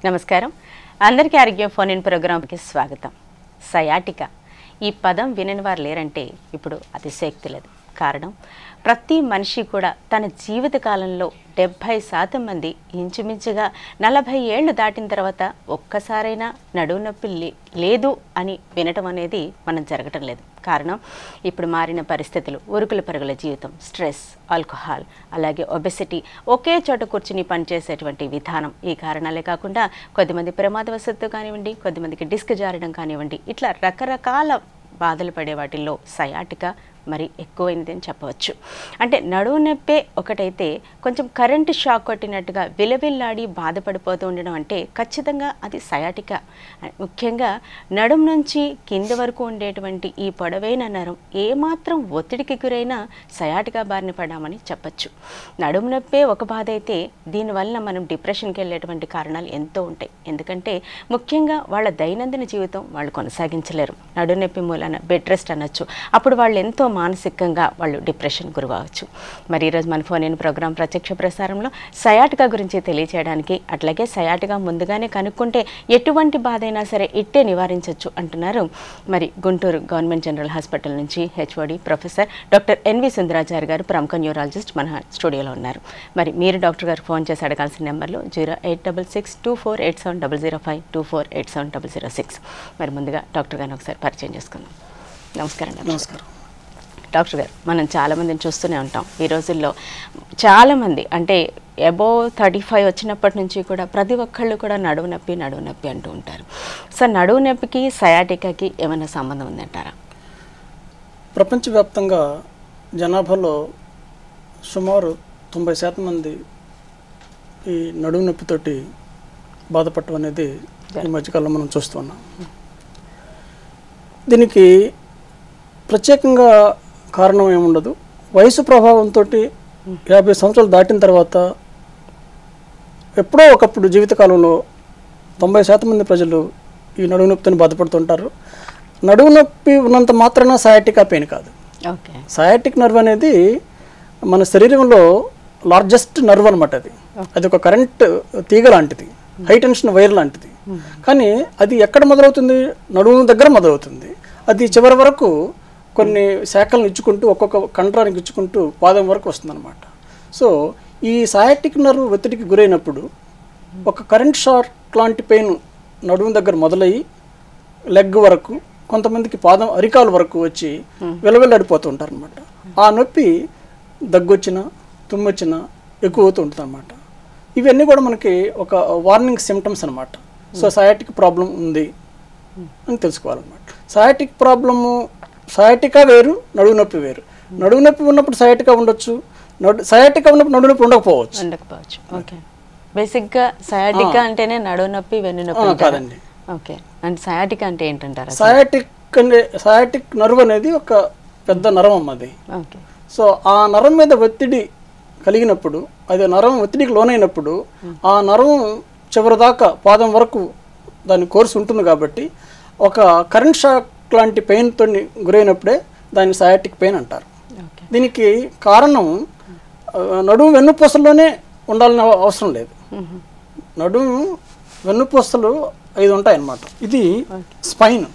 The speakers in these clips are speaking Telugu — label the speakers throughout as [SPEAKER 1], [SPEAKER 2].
[SPEAKER 1] నమస్కారం అందరికీ ఆరోగ్యం ఫోన్ ఇన్ ప్రోగ్రాంకి స్వాగతం సయాటిక ఈ పదం వినని వారు లేరంటే ఇప్పుడు అతిశయక్తి లేదు కారణం ప్రతి మనిషి కూడా తన జీవిత కాలంలో డెబ్భై శాతం మంది ఇంచుమించుగా నలభై ఏళ్ళు దాటిన తర్వాత ఒక్కసారైనా నడువు నొప్పి లే- లేదు అని వినటం అనేది మనం జరగటం లేదు కారణం ఇప్పుడు మారిన పరిస్థితులు ఉరుకుల పరుగుల జీవితం స్ట్రెస్ ఆల్కహాల్ అలాగే ఒబెసిటీ ఒకే చోట కూర్చుని పనిచేసేటువంటి విధానం ఈ కారణాలే కాకుండా కొద్దిమంది ప్రమాదవశత్తు కానివ్వండి కొద్దిమందికి డిస్క్ జారడం కానివ్వండి ఇట్లా రకరకాల బాధలు పడే వాటిల్లో సయాటిక మరి ఎక్కువైనది అని చెప్పవచ్చు అంటే నడువు నొప్పే ఒకటైతే కొంచెం కరెంటు షాక్ కొట్టినట్టుగా విలవిల్లాడి బాధపడిపోతూ ఉండడం అంటే ఖచ్చితంగా అది సయాటిక ముఖ్యంగా నడుం నుంచి కింది వరకు ఉండేటువంటి ఈ పొడవైన నరం ఏమాత్రం ఒత్తిడికి గురైనా సయాటిక బారిన పడామని చెప్పచ్చు నడుము నొప్పే ఒక బాధ అయితే దీనివల్ల మనం డిప్రెషన్కి వెళ్ళేటువంటి కారణాలు ఎంతో ఉంటాయి ఎందుకంటే ముఖ్యంగా వాళ్ళ దైనందిన జీవితం వాళ్ళు కొనసాగించలేరు నడుము నొప్పి మూలన బెడ్ రెస్ట్ అనొచ్చు అప్పుడు వాళ్ళు ఎంతో మానసికంగా వాళ్ళు డిప్రెషన్ గురవచ్చు మరి ఈరోజు మన ఫోన్ ఇన్ ప్రోగ్రాం ప్రత్యక్ష ప్రసారంలో సయాటికా గురించి తెలియచేయడానికి అట్లాగే సయాటిగా ముందుగానే కనుక్కుంటే ఎటువంటి బాధ అయినా సరే ఇట్టే నివారించవచ్చు అంటున్నారు మరి గుంటూరు గవర్నమెంట్ జనరల్ హాస్పిటల్ నుంచి HOD professor doctor N V Sundarachari garu ప్రముఖ న్యూరాలజిస్ట్ మన స్టూడియోలో ఉన్నారు మరి మీరు డాక్టర్ గారు ఫోన్ చేసి అడగాల్సిన నెంబర్లు zero eight double six two four eight seven double zero five two four eight seven double zero six మరి ముందుగా డాక్టర్ గారిని ఒకసారి పరిచయం చేసుకుందాం నమస్కారం డాక్టర్
[SPEAKER 2] నమస్కారం
[SPEAKER 1] డాక్టర్ గారు మనం చాలామందిని చూస్తూనే ఉంటాం ఈ రోజుల్లో చాలామంది అంటే అబో థర్టీ ఫైవ్ వచ్చినప్పటి నుంచి కూడా ప్రతి ఒక్కళ్ళు కూడా నడువు నొప్పి నడువు నొప్పి అంటూ ఉంటారు సో నడువు నొప్పికి సయాటికాకి ఏమైనా సంబంధం ఉందంటారా
[SPEAKER 2] ప్రపంచవ్యాప్తంగా జనాభాలో సుమారు తొంభై శాతం మంది ఈ నడుము నొప్పితోటి బాధపడటం అనేది ఈ మధ్యకాలంలో మనం చూస్తున్నాం దీనికి ప్రత్యేకంగా కారణం ఏముండదు వయసు ప్రభావంతో యాభై సంవత్సరాలు దాటిన తర్వాత ఎప్పుడో ఒకప్పుడు జీవితకాలంలో తొంభై శాతం మంది ప్రజలు ఈ నడుము నొప్పితో బాధపడుతుంటారు నడుము నొప్పి ఉన్నంత మాత్రాన సయాటికా పెయిన్ కాదు
[SPEAKER 1] ఓకే
[SPEAKER 2] సయాటిక్ నర్వ్ అనేది మన శరీరంలో లార్జెస్ట్ నర్వ్ అనమాట అది అది ఒక కరెంట్ తీగ లాంటిది హై టెన్షన్ వైర్ లాంటిది కానీ అది ఎక్కడ మొదలవుతుంది నడుము దగ్గర మొదలవుతుంది అది చివరి వరకు కొన్ని శాఖలను ఇచ్చుకుంటూ ఒక్కొక్క కండరానికి ఇచ్చుకుంటూ పాదం వరకు వస్తుందన్నమాట సో ఈ సయాటిక్ నర్వ్ ఒత్తిడికి గురైనప్పుడు ఒక కరెంట్ షాక్ లాంటి పెయిన్ నడుము దగ్గర మొదలయ్యి లెగ్ వరకు కొంతమందికి పాదం అరికాలు వరకు వచ్చి విలవిల్లాడిపోతూ ఉంటారు అనమాట ఆ నొప్పి దగ్గొచ్చిన తుమ్మొచ్చిన ఎక్కువ అవుతూ ఉంటుంది అనమాట ఇవన్నీ కూడా మనకి ఒక వార్నింగ్ సిమ్టమ్స్ అనమాట సో సయాటిక్ ప్రాబ్లం ఉంది అని తెలుసుకోవాలన్నమాట సయాటిక్ ప్రాబ్లము సయాటికా వేరు నడువు నొప్పి వేరు నడువు నొప్పి ఉన్నప్పుడు సయాటికా ఉండొచ్చు నడు సయాటికా ఉన్నప్పుడు నడువు నొప్పి ఉండకపోవచ్చు
[SPEAKER 1] ఉండకపోవచ్చు ఓకే బేసిక్గా సయాటికా అంటేనే నడువు నొప్పి వెన్ను నొప్పి
[SPEAKER 2] ఆ,
[SPEAKER 1] అంటారా?
[SPEAKER 2] కాదండి
[SPEAKER 1] ఓకే అంటే సయాటికా అంటే ఏంటంటారా
[SPEAKER 2] సయాటిక్ అనే సయాటిక్ నర్వ్ అనేది ఒక పెద్ద నరం అమ్మది
[SPEAKER 1] ఓకే
[SPEAKER 2] సో ఆ నరం మీద ఒత్తిడి కలిగినప్పుడు అది నరం ఒత్తిడికి లోనైనప్పుడు ఆ నరం చివరి దాకా పాదం వరకు దాని కోర్సు ఉంటుంది కాబట్టి ఒక కరెంట్ షాక్ లాంటి పెయిన్తో గురైనప్పుడే దాన్ని సయాటిక్ పెయిన్ అంటారు
[SPEAKER 1] ఓకే
[SPEAKER 2] దీనికి కారణం ఆ, నడుము వెన్నుపూసల్లోనే ఉండాలని అవ- అవసరం లేదు నడుము వెన్నుపూసలు ఐదు ఉంటాయి అన్నమాట ఇది స్పైన్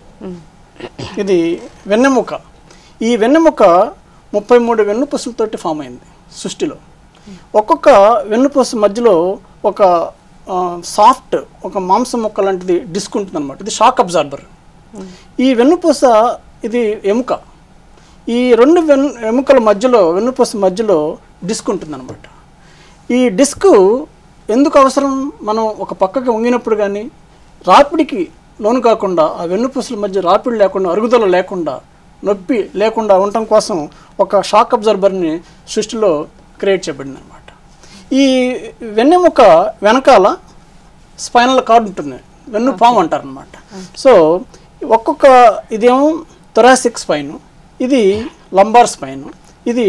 [SPEAKER 2] ఇది వెన్నెముక ఈ వెన్నెముక ముప్పై మూడు వెన్నుపూసలతోటి ఫామ్ అయింది సృష్టిలో ఒక్కొక్క వెన్నుపూస మధ్యలో ఒక సాఫ్ట్ ఒక మాంసం ముక్క లాంటిది డిస్క్ ఉంటుంది అనమాట ఇది షాక్ అబ్జార్బర్ ఈ వెన్నుపూస ఇది ఎముక ఈ రెండు వెన్ ఎముకల మధ్యలో వెన్నుపూస మధ్యలో డిస్క్ ఉంటుందన్నమాట ఈ డిస్క్ ఎందుకు అవసరం మనం ఒక పక్కకి వంగినప్పుడు కానీ రాపిడికి లోను కాకుండా ఆ వెన్నుపూసల మధ్య రాపిడి లేకుండా అరుగుదల లేకుండా నొప్పి లేకుండా ఉండటం కోసం ఒక షాక్ అబ్జర్బర్ని సృష్టిలో క్రియేట్ చేయబడింది అనమాట ఈ వెన్నెముక వెనకాల స్పైనల్ కార్డ్ ఉంటుంది వెన్ను పాము అంటారు అనమాట సో ఒక్కొక్క ఇదేమో థొరాసిక్ స్పైన్ ఇది లంబార్ స్పైన్ ఇది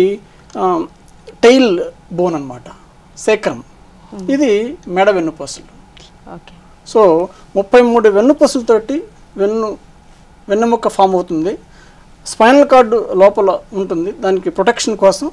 [SPEAKER 2] టైల్ బోన్ అన్నమాట సేక్రం ఇది మెడ వెన్నుపూసలు
[SPEAKER 1] ఓకే
[SPEAKER 2] సో ముప్పై మూడు వెన్నుపూసలతోటి వెన్ను వెన్నెముక ఫామ్ అవుతుంది స్పైనల్ కార్డు లోపల ఉంటుంది దానికి ప్రొటెక్షన్ కోసం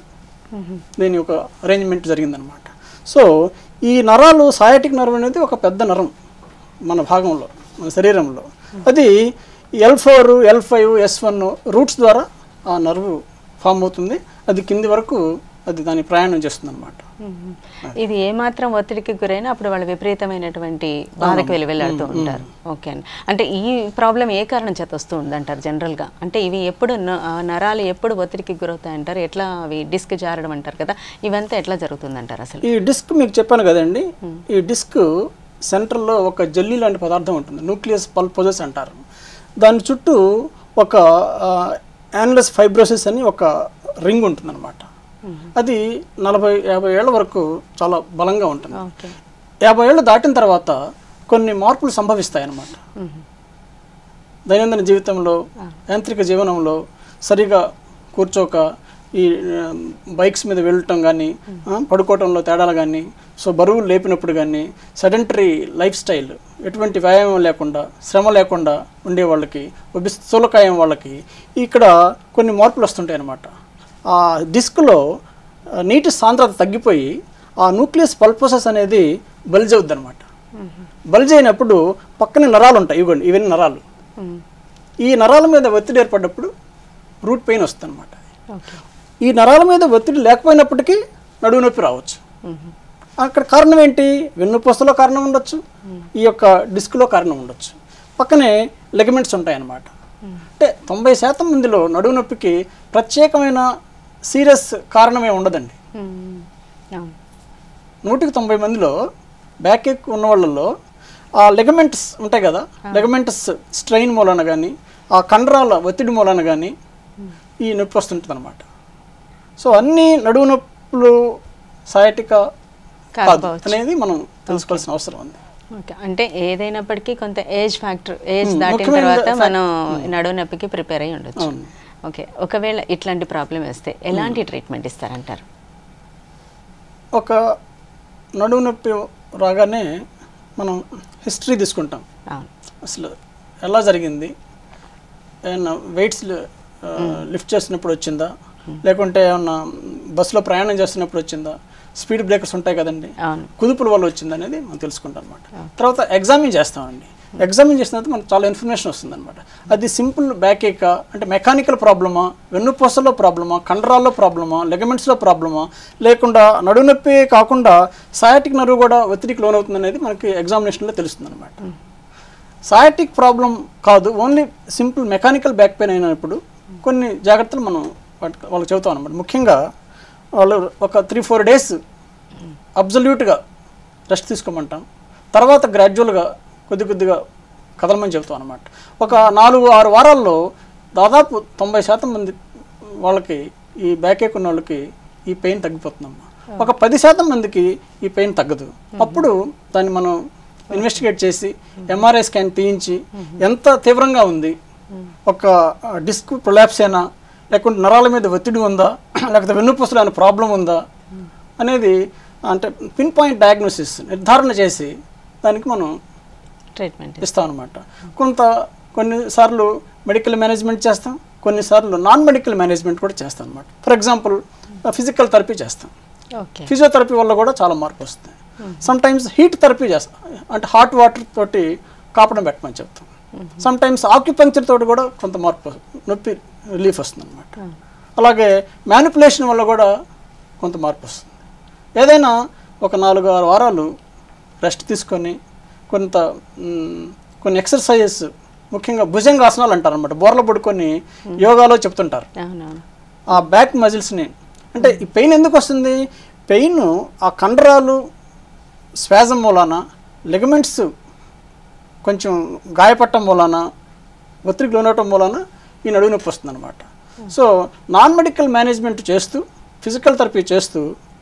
[SPEAKER 2] దీని ఒక అరేంజ్మెంట్ జరిగిందనమాట సో ఈ నరాలు సయాటిక్ నర్వ్ అనేది ఒక పెద్ద నరం మన భాగంలో మన శరీరంలో అది L four L five S one roots ద్వారా ఆ నర్వ్ ఫామ్ అవుతుంది అది కింది వరకు అది దాని ప్రయాణం చేస్తుంది అనమాట
[SPEAKER 1] మ్మ్. ఇది ఏమాత్రం ఒత్తిడికి గురైనా అప్పుడు వాళ్ళు విపరీతమైనటువంటి బాధకు వెళ్ళి వెళ్ళాడుతూ ఉంటారు ఓకే అండి అంటే ఈ ప్రాబ్లం ఏ కారణం చేత వస్తూ ఉందంటారు జనరల్గా అంటే ఇవి ఎప్పుడు న- ఆ నరాలు ఎప్పుడు ఒత్తిడికి గురవుతాయి అంటారు ఎట్లా అవి డిస్క్ జారడం అంటారు కదా ఇవంతా ఎట్లా జరుగుతుందంటారు అసలు
[SPEAKER 2] ఈ డిస్క్ మీకు చెప్పాను కదండి ఈ డిస్క్ సెంటర్లో ఒక జెల్లీ లాంటి పదార్థం ఉంటుంది న్యూక్లియస్ పల్పోజెస్ అంటారు దాని చుట్టూ ఒక యాన్లస్ ఫైబ్రోసిస్ అని ఒక రింగ్ ఉంటుందన్నమాట అది నలభై యాభై ఏళ్ళ వరకు చాలా బలంగా ఉంటుంది
[SPEAKER 1] ఓకే
[SPEAKER 2] యాభై ఏళ్ళు దాటిన తర్వాత కొన్ని మార్పులు సంభవిస్తాయి అన్నమాట దైనందిన జీవితంలో యాంత్రిక జీవనంలో సరిగా కూర్చోక ఈ ఆ, బైక్స్ మీద వెళ్ళటం కానీ పడుకోవటంలో తేడాలు కానీ సో బరువులు లేపినప్పుడు కానీ సెడెంటరీ లైఫ్ స్టైల్ ఎటువంటి వ్యాయామం లేకుండా శ్రమ లేకుండా ఉండే వాళ్ళకి ఒబి స్థూలకాయం వాళ్ళకి ఇక్కడ కొన్ని మార్పులు వస్తుంటాయి అన్నమాట ఆ డిస్క్లో ఆ, నీటి సాంద్రత తగ్గిపోయి ఆ న్యూక్లియస్ పల్పోసస్ అనేది బల్జ్ అవుద్ది అనమాట బల్జ్ అయినప్పుడు పక్కనే నరాలు ఉంటాయి ఇవ్వండి ఇవన్నీ నరాలు
[SPEAKER 1] మ్మ్.
[SPEAKER 2] ఈ నరాల మీద ఒత్తిడి ఏర్పడ్డప్పుడు రూట్ పెయిన్ వస్తుంది అనమాట
[SPEAKER 1] ఓకే
[SPEAKER 2] ఈ నరాల మీద ఒత్తిడి లేకపోయినప్పటికీ నడువు నొప్పి రావచ్చు
[SPEAKER 1] మ్మ్.
[SPEAKER 2] అక్కడ కారణం ఏంటి వెన్నుపూసలో కారణం ఉండొచ్చు ఈ యొక్క డిస్క్లో కారణం ఉండొచ్చు పక్కనే లెగమెంట్స్ ఉంటాయి అన్నమాట అంటే తొంభై శాతం మందిలో నడువు నొప్పికి ప్రత్యేకమైన సీరియస్ కారణమే ఉండదండి
[SPEAKER 1] మ్మ్. అవును
[SPEAKER 2] నూటికి తొంభై మందిలో బ్యాక్ ఎక్ ఉన్న వాళ్ళలో ఆ లెగమెంట్స్ ఉంటాయి కదా లెగమెంట్స్ స్ట్రెయిన్ మూలన కానీ ఆ కండరాల ఒత్తిడి మూలన కానీ ఈ నొప్పి వస్తుంటుంది అనమాట సో అన్ని నడువు నొప్పులు సయాటిక కాదు
[SPEAKER 1] కాకపోవచ్చు
[SPEAKER 2] అనేది మనం తెలుసుకోవాల్సిన అవసరం ఉంది
[SPEAKER 1] ఓకే అంటే ఏదైనప్పటికీ కొంత ఏజ్ ఫ్యాక్టర్ ఏజ్
[SPEAKER 2] మ్మ్.
[SPEAKER 1] దాటిన
[SPEAKER 2] ముఖ్యమైన
[SPEAKER 1] తర్వాత
[SPEAKER 2] fact-
[SPEAKER 1] మనం నడువు నొప్పికి ప్రిపేర్ అయ్యి ఉండొచ్చు
[SPEAKER 2] అవును.
[SPEAKER 1] ఓకే ఒకవేళ ఇట్లాంటి ప్రాబ్లం వస్తే ఎలాంటి ట్రీట్మెంట్ ఇస్తారంటారు
[SPEAKER 2] ఒక నడువు నొప్పి రాగానే మనం హిస్టరీ తీసుకుంటాం
[SPEAKER 1] అవును
[SPEAKER 2] అసలు ఎలా జరిగింది ఏమన్నా వెయిట్స్ లిఫ్ట్ చేసినప్పుడు వచ్చిందా లేకుంటే ఏమన్నా బస్సులో ప్రయాణం చేస్తున్నప్పుడు వచ్చిందా స్పీడ్ బ్రేకర్స్ ఉంటాయి కదండి
[SPEAKER 1] అవును
[SPEAKER 2] కుదుపుల వల్ల వచ్చింది అనేది మనం తెలుసుకుంటాం అనమాట తర్వాత ఎగ్జామిన్ చేస్తామండి ఎగ్జామిన్ చేసిన తర్వాత మనకు చాలా ఇన్ఫర్మేషన్ వస్తుంది అనమాట అది సింపుల్ బ్యాక్ ఏకా అంటే మెకానికల్ ప్రాబ్లమా వెన్నుపూసలో ప్రాబ్లమా కండరాల్లో ప్రాబ్లమా లెగమెంట్స్లో ప్రాబ్లమా లేకుండా నడువు నొప్పి కాకుండా సయాటిక్ నరువు కూడా ఒత్తిడికి లోనవుతుంది అనేది మనకి ఎగ్జామినేషన్లో తెలుస్తుంది అనమాట సయాటిక్ ప్రాబ్లం కాదు only simple mechanical back pain అయినప్పుడు కొన్ని జాగ్రత్తలు మనం వాటి- వాళ్ళకి చెబుతాం అనమాట ముఖ్యంగా వాళ్ళు ఒక త్రీ ఫోర్ డేస్ అబ్జల్యూట్గా రెస్ట్ తీసుకోమంటాం తర్వాత గ్రాడ్యువల్గా కొద్ది కొద్దిగా కదలమని చెబుతాం అనమాట ఒక నాలుగు ఆరు వారాల్లో దాదాపు తొంభై శాతం మంది వాళ్ళకి ఈ బ్యాక్ ఏక్ ఉన్న వాళ్ళకి ఈ పెయిన్ తగ్గిపోతుందమ్మా ఒక పది శాతం మందికి ఈ పెయిన్ తగ్గదు అప్పుడు దాన్ని మనం ఇన్వెస్టిగేట్ చేసి ఎంఆర్ఐ స్కాన్ తీయించి ఎంత తీవ్రంగా ఉంది ఒక డిస్క్ ప్రొలాప్స్ అయినా లేకుంటే నరాల మీద ఒత్తిడి ఉందా లేకపోతే వెన్నుపూసలో ఏమైనా ప్రాబ్లం ఉందా అనేది అంటే పిన్ పాయింట్ డయాగ్నోసిస్ నిర్ధారణ చేసి దానికి మనం
[SPEAKER 1] ట్రీట్మెంట్
[SPEAKER 2] ఇస్తాం అనమాట కొంత కొన్నిసార్లు మెడికల్ మేనేజ్మెంట్ చేస్తాం కొన్నిసార్లు నాన్ మెడికల్ మేనేజ్మెంట్ కూడా చేస్తాం అనమాట ఫర్ ఎగ్జాంపుల్ ఫిజికల్ థెరపీ చేస్తాం
[SPEAKER 1] ఓకే
[SPEAKER 2] ఫిజియోథెరపీ వల్ల కూడా చాలా మార్పు వస్తుంది సమ్ టైమ్స్ హీట్ థెరపీ చేస్తాం అంటే హాట్ వాటర్ తోటి కాపడం పెట్టమని చెప్తాం సమ్ టైమ్స్ ఆక్యుపంక్చర్ తోటి కూడా కొంత మార్పు వస్తుంది. నొప్పి రిలీఫ్ వస్తుంది అనమాట అలాగే మ్యానిపులేషన్ వల్ల కూడా కొంత మార్పు వస్తుంది ఏదైనా ఒక నాలుగు ఆరు వారాలు రెస్ట్ తీసుకొని కొంత మ్, కొన్ని ఎక్సర్సైజెస్ ముఖ్యంగా భుజంగాసనాలు అంటారు అనమాట బోర్ల పడుకొని యోగాలో చెప్తుంటారు
[SPEAKER 1] అవునవును
[SPEAKER 2] ఆ బ్యాక్ మజిల్స్ని అంటే ఈ పెయిన్ ఎందుకు వస్తుంది పెయిన్ ఆ కండరాలు శ్వాసం మూలాన లిగమెంట్స్ కొంచెం గాయపట్టం మూలాన ఒత్తిడికి లోనవటం మూలాన ఈ నడువు నొప్పి వస్తుంది అనమాట సో నాన్ మెడికల్ మేనేజ్మెంట్ చేస్తూ ఫిజికల్ థెరపీ చేస్తూ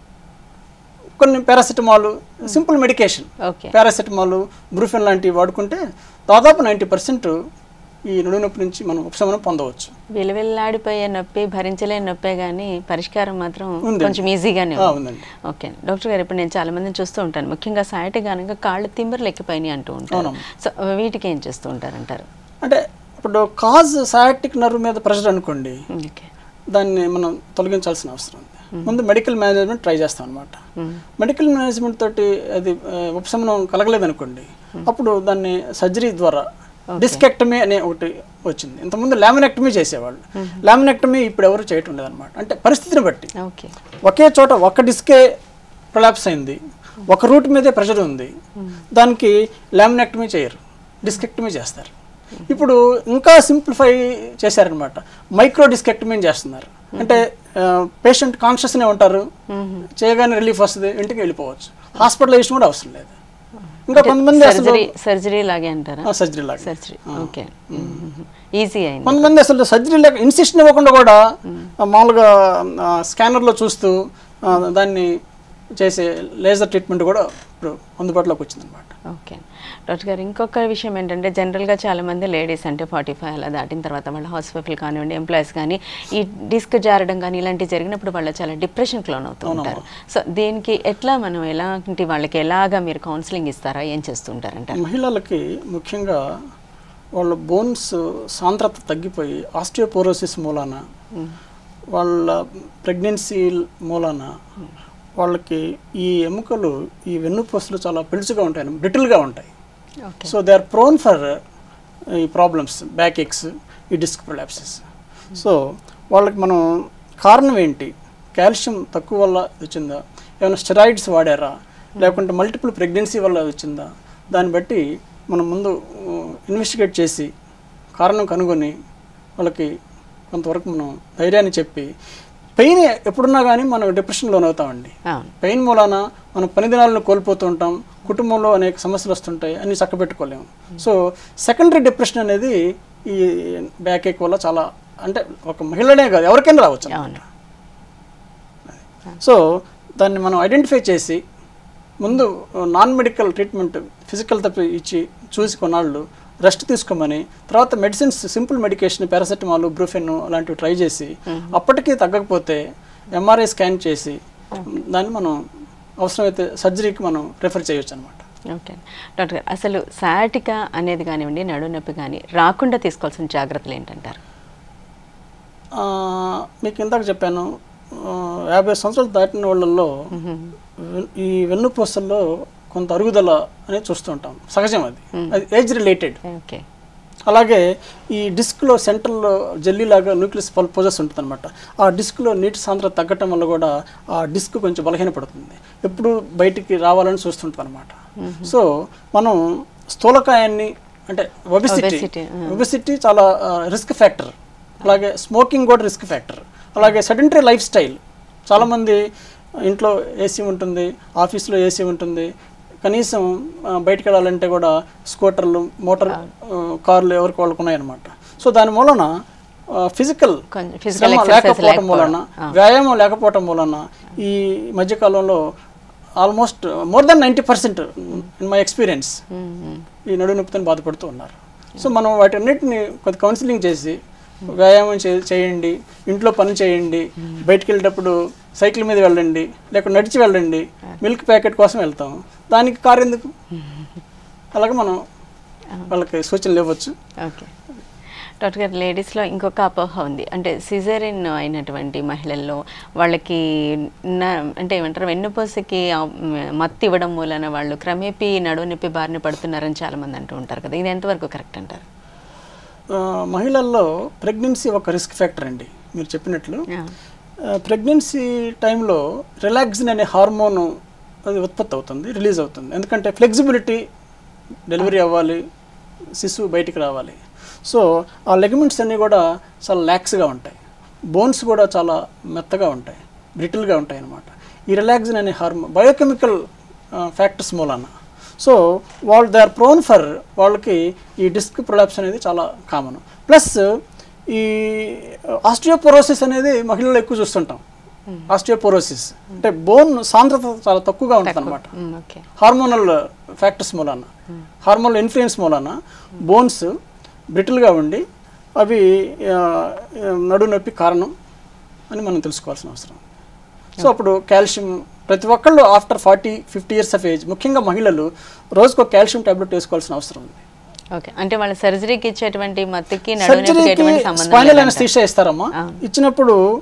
[SPEAKER 2] కొన్ని paracetamol simple medication
[SPEAKER 1] okay
[SPEAKER 2] paracetamol Brufen లాంటివి వాడుకుంటే దాదాపు నైంటీ పర్సెంట్ ఈ నడువు నొప్పి నుంచి మనం ఉపశమనం పొందవచ్చు
[SPEAKER 1] విలువెల్లాడిపోయే నొప్పి భరించలేని నొప్పే కానీ పరిష్కారం మాత్రం
[SPEAKER 2] ఉంది.
[SPEAKER 1] కొంచెం ఈజీగానే
[SPEAKER 2] ఆ,
[SPEAKER 1] ఉంది.
[SPEAKER 2] ఉందండి
[SPEAKER 1] ఓకే డాక్టర్ గారు ఇప్పుడు నేను చాలా మందిని చూస్తూ ఉంటాను ముఖ్యంగా సాయటి కనుక కాళ్ళు తిమ్మర్లు ఎక్కిపోయినాయి అంటూ ఉంటారు
[SPEAKER 2] అవునమ్మా.
[SPEAKER 1] సో వీటికి ఏం చేస్తూ ఉంటారంటారు
[SPEAKER 2] అంటే ఇప్పుడు కాజ్ సయాటిక్ నర్వ్ మీద ప్రెషర్ అనుకోండి
[SPEAKER 1] ఓకే
[SPEAKER 2] దాన్ని మనం తొలగించాల్సిన అవసరం ఉంది ముందు మెడికల్ మేనేజ్మెంట్ ట్రై చేస్తాం అనమాట మెడికల్ మేనేజ్మెంట్ తోటి అది ఆ, ఉపశమనం కలగలేదనుకోండి అప్పుడు దాన్ని సర్జరీ ద్వారా డిస్కెక్టమీ అనే ఒకటి వచ్చింది ఇంతకుముందు లామినెక్టమీ చేసేవాళ్ళు లామినెక్టమీ ఇప్పుడు ఎవరు చేయటం లేదనమాట అంటే పరిస్థితిని బట్టి
[SPEAKER 1] ఓకే
[SPEAKER 2] ఒకే చోట ఒక డిస్కే ప్రొలాప్స్ అయింది ఒక రూట్ మీదే ప్రెషర్ ఉంది దానికి లామినెక్టమీ చేయరు డిస్కెక్టమీ చేస్తారు ఇప్పుడు ఇంకా సింప్లిఫై చేశారనమాట మైక్రో డిస్కెక్టమీ చేస్తున్నారు అంటే పేషెంట్ కాన్షియస్నే ఉంటారు చేయగానే రిలీఫ్ వస్తుంది ఇంటికి వెళ్ళిపోవచ్చు హాస్పిటలైజేషన్ కూడా అవసరం లేదు ఇంకా కొంతమంది అసలు
[SPEAKER 1] సర్జరీ సర్జరీ లాగే అంటారా
[SPEAKER 2] సర్జరీ లాగా
[SPEAKER 1] సర్జరీ ఓకే ఈజీ అయింది
[SPEAKER 2] కొంతమంది అసలు సర్జరీ లేక ఇన్సిషన్ ఇవ్వకుండా కూడా ఆ, మామూలుగా ఆ, స్కానర్లో చూస్తూ ఆ, దాన్ని చేసే లేజర్ ట్రీట్మెంట్ కూడా ఇప్పుడు అందుబాటులోకి వచ్చిందనమాట
[SPEAKER 1] ఓకే డాక్టర్ గారు ఇంకొక విషయం ఏంటంటే జనరల్గా చాలామంది లేడీస్ అంటే ఫార్టీ ఫైవ్ అలా దాటిన తర్వాత వాళ్ళ హాస్పిటల్ కానివ్వండి ఎంప్లాయీస్ కానీ ఈ డిస్క్ జారడం కానీ ఇలాంటివి జరిగినప్పుడు వాళ్ళు చాలా డిప్రెషన్కి లోన్ అవుతూ ఉంటారు సో దీనికి ఎట్లా మనం ఎలాంటి వాళ్ళకి ఎలాగా మీరు కౌన్సిలింగ్ ఇస్తారా ఏం చేస్తుంటారంట
[SPEAKER 2] మహిళలకి ముఖ్యంగా వాళ్ళ బోన్స్ సాంద్రత తగ్గిపోయి ఆస్టియోపోరోసిస్ మూలాన వాళ్ళ ప్రెగ్నెన్సీ మూలాన వాళ్ళకి ఈ ఎముకలు ఈ వెన్నుపూసలు చాలా పెలుసుగా ఉంటాయి బ్రిటిల్గా ఉంటాయి
[SPEAKER 1] okay
[SPEAKER 2] so they are prone for ఈ ప్రాబ్లమ్స్ బ్యాక్ ఎక్స్ ఈ డిస్క్ ప్రొలాప్సెస్ సో వాళ్ళకి మనం కారణం ఏంటి కాల్షియం తక్కువ వల్ల వచ్చిందా ఏమైనా స్టెరాయిడ్స్ వాడారా లేకుంటే మల్టిపుల్ ప్రెగ్నెన్సీ వల్ల వచ్చిందా దాన్ని బట్టి మనం ముందు ఇన్వెస్టిగేట్ చేసి కారణం కనుగొని వాళ్ళకి కొంతవరకు మనం ధైర్యాన్ని చెప్పి పెయిన్ ఎప్పుడున్నా కానీ మనం డిప్రెషన్ లోన్ అవుతామండి
[SPEAKER 1] అవును
[SPEAKER 2] పెయిన్ మూలాన మనం పని దినాలను కోల్పోతూ ఉంటాం కుటుంబంలో అనేక సమస్యలు వస్తుంటాయి అన్ని చక్కబెట్టుకోలేము సో సెకండరీ డిప్రెషన్ అనేది ఈ బ్యాక్ ఏక్ వల్ల చాలా అంటే ఒక మహిళనే కాదు ఎవరికైనా రావచ్చు
[SPEAKER 1] అవును
[SPEAKER 2] సో దాన్ని మనం ఐడెంటిఫై చేసి ముందు నాన్ మెడికల్ ట్రీట్మెంట్ ఫిజికల్ తప్పి ఇచ్చి చూసి కొన్నాళ్ళు రెస్ట్ తీసుకోమని తర్వాత medicines simple medication paracetamol Brufen అలాంటివి ట్రై చేసి అప్పటికీ తగ్గకపోతే ఎంఆర్ఐ స్కాన్ చేసి దాన్ని మనం అవసరమైతే సర్జరీకి మనం రెఫర్ చేయొచ్చు అనమాట
[SPEAKER 1] ఓకే డాక్టర్ గారు అసలు సాటిక అనేది కానివ్వండి నడు నొప్పి కానీ రాకుండా తీసుకోవాల్సిన జాగ్రత్తలు ఏంటంటారు
[SPEAKER 2] మీకు ఇందాక చెప్పాను ఆ, యాభై సంవత్సరాలు దాటిన వాళ్ళల్లో వెన్- ఈ వెన్నుపూసల్లో కొంత అరుగుదల అనేది చూస్తుంటాం సహజం అది అది ఏజ్ రిలేటెడ్
[SPEAKER 1] ఓకే
[SPEAKER 2] అలాగే ఈ డిస్క్లో సెంటర్లో జెల్లీలాగా న్యూక్లియస్ పల్పోజస్ ఉంటుంది అనమాట ఆ డిస్క్లో నీటి సాంద్రత తగ్గటం వల్ల కూడా ఆ డిస్క్ కొంచెం బలహీనపడుతుంది ఎప్పుడు బయటికి రావాలని చూస్తుంటాం అనమాట సో మనం స్థూలకాయాన్ని అంటే ఒబిసిటీ
[SPEAKER 1] Obesity,
[SPEAKER 2] ఒబిసిటీ చాలా రిస్క్ ఫ్యాక్టర్ అలాగే స్మోకింగ్ కూడా రిస్క్ ఫ్యాక్టర్ అలాగే సెడెంటరీ లైఫ్ స్టైల్ చాలామంది ఇంట్లో ఏసీ ఉంటుంది ఆఫీస్లో ఏసీ ఉంటుంది కనీసం ఆ, బయటికి వెళ్ళాలంటే కూడా స్కూటర్లు మోటార్ ఆ, కార్లు ఎవరికి వాళ్ళకు ఉన్నాయన్నమాట సో దాని మూలన ఫిజికల్
[SPEAKER 1] కొంచెం physical exercise
[SPEAKER 2] లేకపోవటం మూలన
[SPEAKER 1] లేకపోవడం.
[SPEAKER 2] వ్యాయామం లేకపోవటం మూలన ఈ మధ్యకాలంలో almost more than ninety percent in my experience ఈ నడు నొప్పితో బాధపడుతూ ఉన్నారు సో మనం వాటన్నిటిని కొద్ది కౌన్సిలింగ్ చేసి వ్యాయామం చే- చేయండి ఇంట్లో పని చేయండి బయటికి వెళ్ళేటప్పుడు సైకిల్ మీద వెళ్ళండి లేకపోతే నడిచి వెళ్ళండి మిల్క్ ప్యాకెట్ కోసం వెళ్తాం దానికి కారు ఎందుకు అలాగే మనం వాళ్ళకి సూచనలు ఇవ్వచ్చు
[SPEAKER 1] ఓకే డాక్టర్ గారు లేడీస్లో ఇంకొక అపోహ ఉంది అంటే సిజరిన్ అయినటువంటి మహిళల్లో వాళ్ళకి న- అంటే ఏమంటారు వెన్నుపూసకి ఆ, మ్, మత్తు ఇవ్వడం మూలన వాళ్ళు క్రమేపీ నడువు నొప్పి బారిన పడుతున్నారని చాలామంది అంటూ ఉంటారు కదా ఇది ఎంతవరకు కరెక్ట్ అంటారు
[SPEAKER 2] ఆ, మహిళల్లో ప్రెగ్నెన్సీ ఒక రిస్క్ ఫ్యాక్టర్ అండి మీరు చెప్పినట్లు ప్రెగ్నెన్సీ టైంలో రిలాక్సిన్ అనే హార్మోన్ అది ఉత్పత్తి అవుతుంది రిలీజ్ అవుతుంది ఎందుకంటే ఫ్లెక్సిబిలిటీ డెలివరీ అవ్వాలి శిశువు బయటికి రావాలి సో ఆ లెగమెంట్స్ అన్నీ కూడా చాలా ల్యాక్స్గా ఉంటాయి బోన్స్ కూడా చాలా మెత్తగా ఉంటాయి బ్రిటిల్గా ఉంటాయి అన్నమాట ఈ రిలాక్సిన్ అనే హార్మోన్ బయోకెమికల్ ఫ్యాక్టర్స్ మూలాన సో వాళ్ళు దే ఆర్ ప్రోన్ ఫర్ వాళ్ళకి ఈ డిస్క్ ప్రొలాప్స్ అనేది చాలా కామన్ ప్లస్ ఈ ఆస్టియోపోరోసిస్ అనేది మహిళల్లో ఎక్కువ చూస్తుంటాం ఆస్టియోపోరోసిస్ అంటే బోన్ సాంద్రత చాలా తక్కువగా ఉంటుంది అనమాట
[SPEAKER 1] ఓకే
[SPEAKER 2] హార్మోనల్ ఫ్యాక్టర్స్ మూలాన హార్మోనల్ ఇన్ఫ్లుయెన్స్ మూలాన బోన్స్ బ్రిటిల్గా ఉండి అవి ఆ, ఆ, నడు నొప్పి కారణం అని మనం తెలుసుకోవాల్సిన అవసరం సో అప్పుడు కాల్షియం ప్రతి ఒక్కళ్ళు after forty fifty years of age ముఖ్యంగా మహిళలు రోజుకు ఒక కాల్షియం టాబ్లెట్ వేసుకోవాల్సిన అవసరం ఉంది
[SPEAKER 1] ఓకే అంటే వాళ్ళ సర్జరీకి ఇచ్చేటువంటి మత్తుకి నడువు నొప్పికి
[SPEAKER 2] సర్జరీకి
[SPEAKER 1] ఎటువంటి సంబంధం
[SPEAKER 2] స్పైనల్
[SPEAKER 1] లేదంటారు.
[SPEAKER 2] అనస్థీషియా ఇస్తారమ్మా
[SPEAKER 1] అవును.
[SPEAKER 2] ఇచ్చినప్పుడు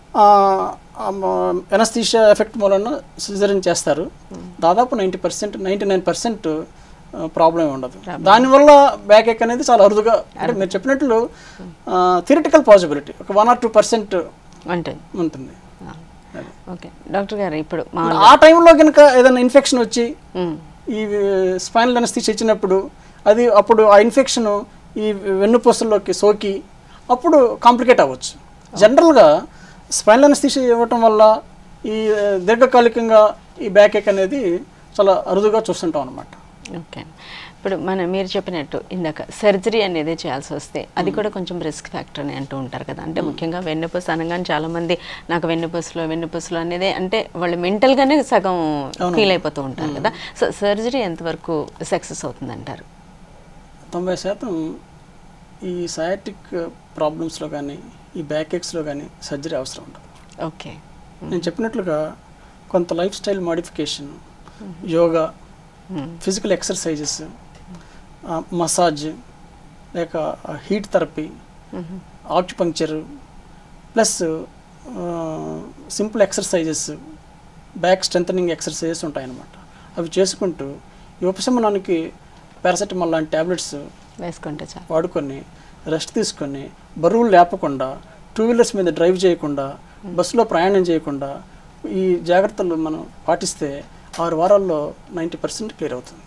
[SPEAKER 2] ఎనస్థీషియా ఎఫెక్ట్ మూలన సిజరిన్ చేస్తారు దాదాపు ninety percent ninety nine percent problem ఉండదు దానివల్ల బ్యాక్ ఎక్ అనేది చాలా అరుదుగా అంటే మీరు చెప్పినట్లు థియరిటికల్ పాసిబిలిటీ ఒక వన్ ఆర్ టూ పర్సెంట్
[SPEAKER 1] ఉంటుంది
[SPEAKER 2] ఉంటుంది
[SPEAKER 1] ఆ. ఓకే డాక్టర్ గారు ఇప్పుడు మా
[SPEAKER 2] ఆ టైంలో కనుక ఏదైనా ఇన్ఫెక్షన్ వచ్చి
[SPEAKER 1] ఉమ్,
[SPEAKER 2] ఈ స్పైనల్ అనస్థీషియా ఇచ్చినప్పుడు అది అప్పుడు ఆ ఇన్ఫెక్షన్ ఈ వెన్నుపూసల్లోకి సోకి అప్పుడు కాంప్లికేట్ అవ్వచ్చు జనరల్గా స్పైనల్ అనస్థీషియా ఇవ్వటం వల్ల ఈ ఆ, దీర్ఘకాలికంగా ఈ బ్యాక్ ఎక్ అనేది చాలా అరుదుగా చూస్తుంటాం అనమాట
[SPEAKER 1] ఓకే ఇప్పుడు మన మీరు చెప్పినట్టు ఇందాక సర్జరీ అనేది చేయాల్సి వస్తే అది కూడా కొంచెం రిస్క్ ఫ్యాక్టర్ అని అంటూ ఉంటారు కదా అంటే ముఖ్యంగా వెన్నుపూస అనగానే చాలా మంది నాకు వెన్నుపూసలో వెన్నుపూసలో అనేది అంటే వాళ్ళు మెంటల్గానే సగం ఫీల్ అయిపోతూ ఉంటారు కదా సో సర్జరీ ఎంతవరకు సక్సెస్ అవుతుంది అంటారు
[SPEAKER 2] తొంభై శాతం ఈ సయాటిక్ ప్రాబ్లమ్స్లో కానీ ఈ బ్యాక్ ఎక్స్లో కానీ సర్జరీ అవసరం ఉండదు
[SPEAKER 1] ఓకే
[SPEAKER 2] నేను చెప్పినట్లుగా కొంత life style modification yoga physical exercises massage లేక heat therapy acupuncture plus simple exercises back strengthening exercises ఉంటాయన్నమాట అవి చేసుకుంటూ ఈ ఉపశమనానికి పారాసెటమాల్ లాంటి ట్యాబ్లెట్స్
[SPEAKER 1] వేసుకుంటే చాలు
[SPEAKER 2] వాడుకొని రెస్ట్ తీసుకొని బరువులు లేపకుండా టూ వీలర్స్ మీద డ్రైవ్ చేయకుండా బస్సులో ప్రయాణం చేయకుండా ఈ జాగ్రత్తలు మనం పాటిస్తే ఆరు వారాల్లో నైంటీ పర్సెంట్ క్లియర్ అవుతుంది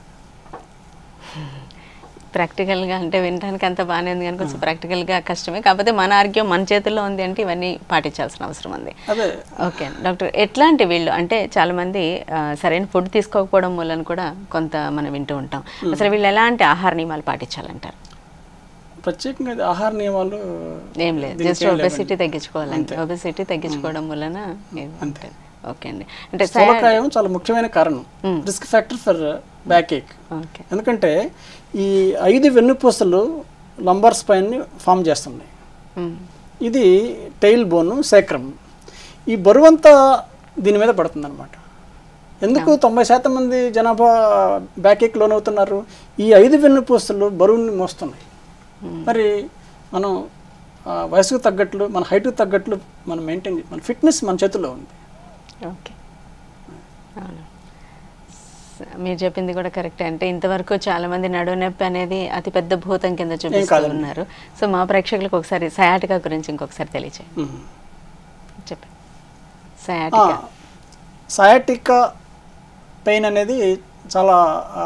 [SPEAKER 1] ప్రాక్టికల్గా అంటే వినడానికి అంత బాగానే ఉంది కానీ కొంచెం ప్రాక్టికల్గా కష్టమే కాకపోతే మన ఆరోగ్యం మన చేతుల్లో ఉంది అంటే ఇవన్నీ పాటించాల్సిన అవసరం ఉంది
[SPEAKER 2] అదే
[SPEAKER 1] ఓకే డాక్టర్ ఎట్లాంటి వీళ్ళు అంటే చాలా మంది ఆ, సరైన ఫుడ్ తీసుకోకపోవడం వలన కూడా కొంత మనం వింటూ ఉంటాం అసలు వీళ్ళు ఎలాంటి ఆహార నియమాలు పాటించాలంటారు
[SPEAKER 2] ప్రత్యేకంగా ఇది ఆహార నియమాలు
[SPEAKER 1] ఏం లేదు
[SPEAKER 2] దీనికి
[SPEAKER 1] జస్ట్
[SPEAKER 2] ఏం లేవండి.
[SPEAKER 1] ఒబెసిటీ తగ్గించుకోవాలంటే ఒబెసిటీ తగ్గించుకోవడం వలన ఏం
[SPEAKER 2] అంతే.
[SPEAKER 1] ఓకే అండి అంటే
[SPEAKER 2] స్థూలకాయం చాలా ముఖ్యమైన కారణం risk factor for back ache
[SPEAKER 1] okay
[SPEAKER 2] ఎందుకంటే ఈ ఐదు వెన్నుపూసలు లంబర్ స్పైన్ని ఫామ్ చేస్తున్నాయి ఇది టైల్ బోను సేక్రమ్ ఈ బరువంతా దీని మీద పడుతుంది అనమాట ఎందుకు తొంభై శాతం మంది జనాభా బ్యాక్ ఎక్ లోనవుతున్నారు ఈ ఐదు వెన్నుపూసలు బరువుని మోస్తున్నాయి మరి మనం ఆ, వయసుకు తగ్గట్లు మన హైట్కి తగ్గట్లు మనం మెయింటైన్ మన ఫిట్నెస్ మన చేతుల్లో ఉంది
[SPEAKER 1] ఓకే అవును స- మీరు చెప్పింది కూడా కరెక్ట్ అంటే ఇంతవరకు చాలా మంది నడువు నొప్పి అనేది అతి పెద్ద భూతం కింద చూపిస్తూ
[SPEAKER 2] కాదండి.
[SPEAKER 1] ఉన్నారు సో మా ప్రేక్షకులకు ఒకసారి సయాటికా గురించి ఇంకొకసారి తెలియచేయండి
[SPEAKER 2] మ్మ్.
[SPEAKER 1] చెప్పండి సయాటికా
[SPEAKER 2] సయాటికా పెయిన్ అనేది చాలా ఆ,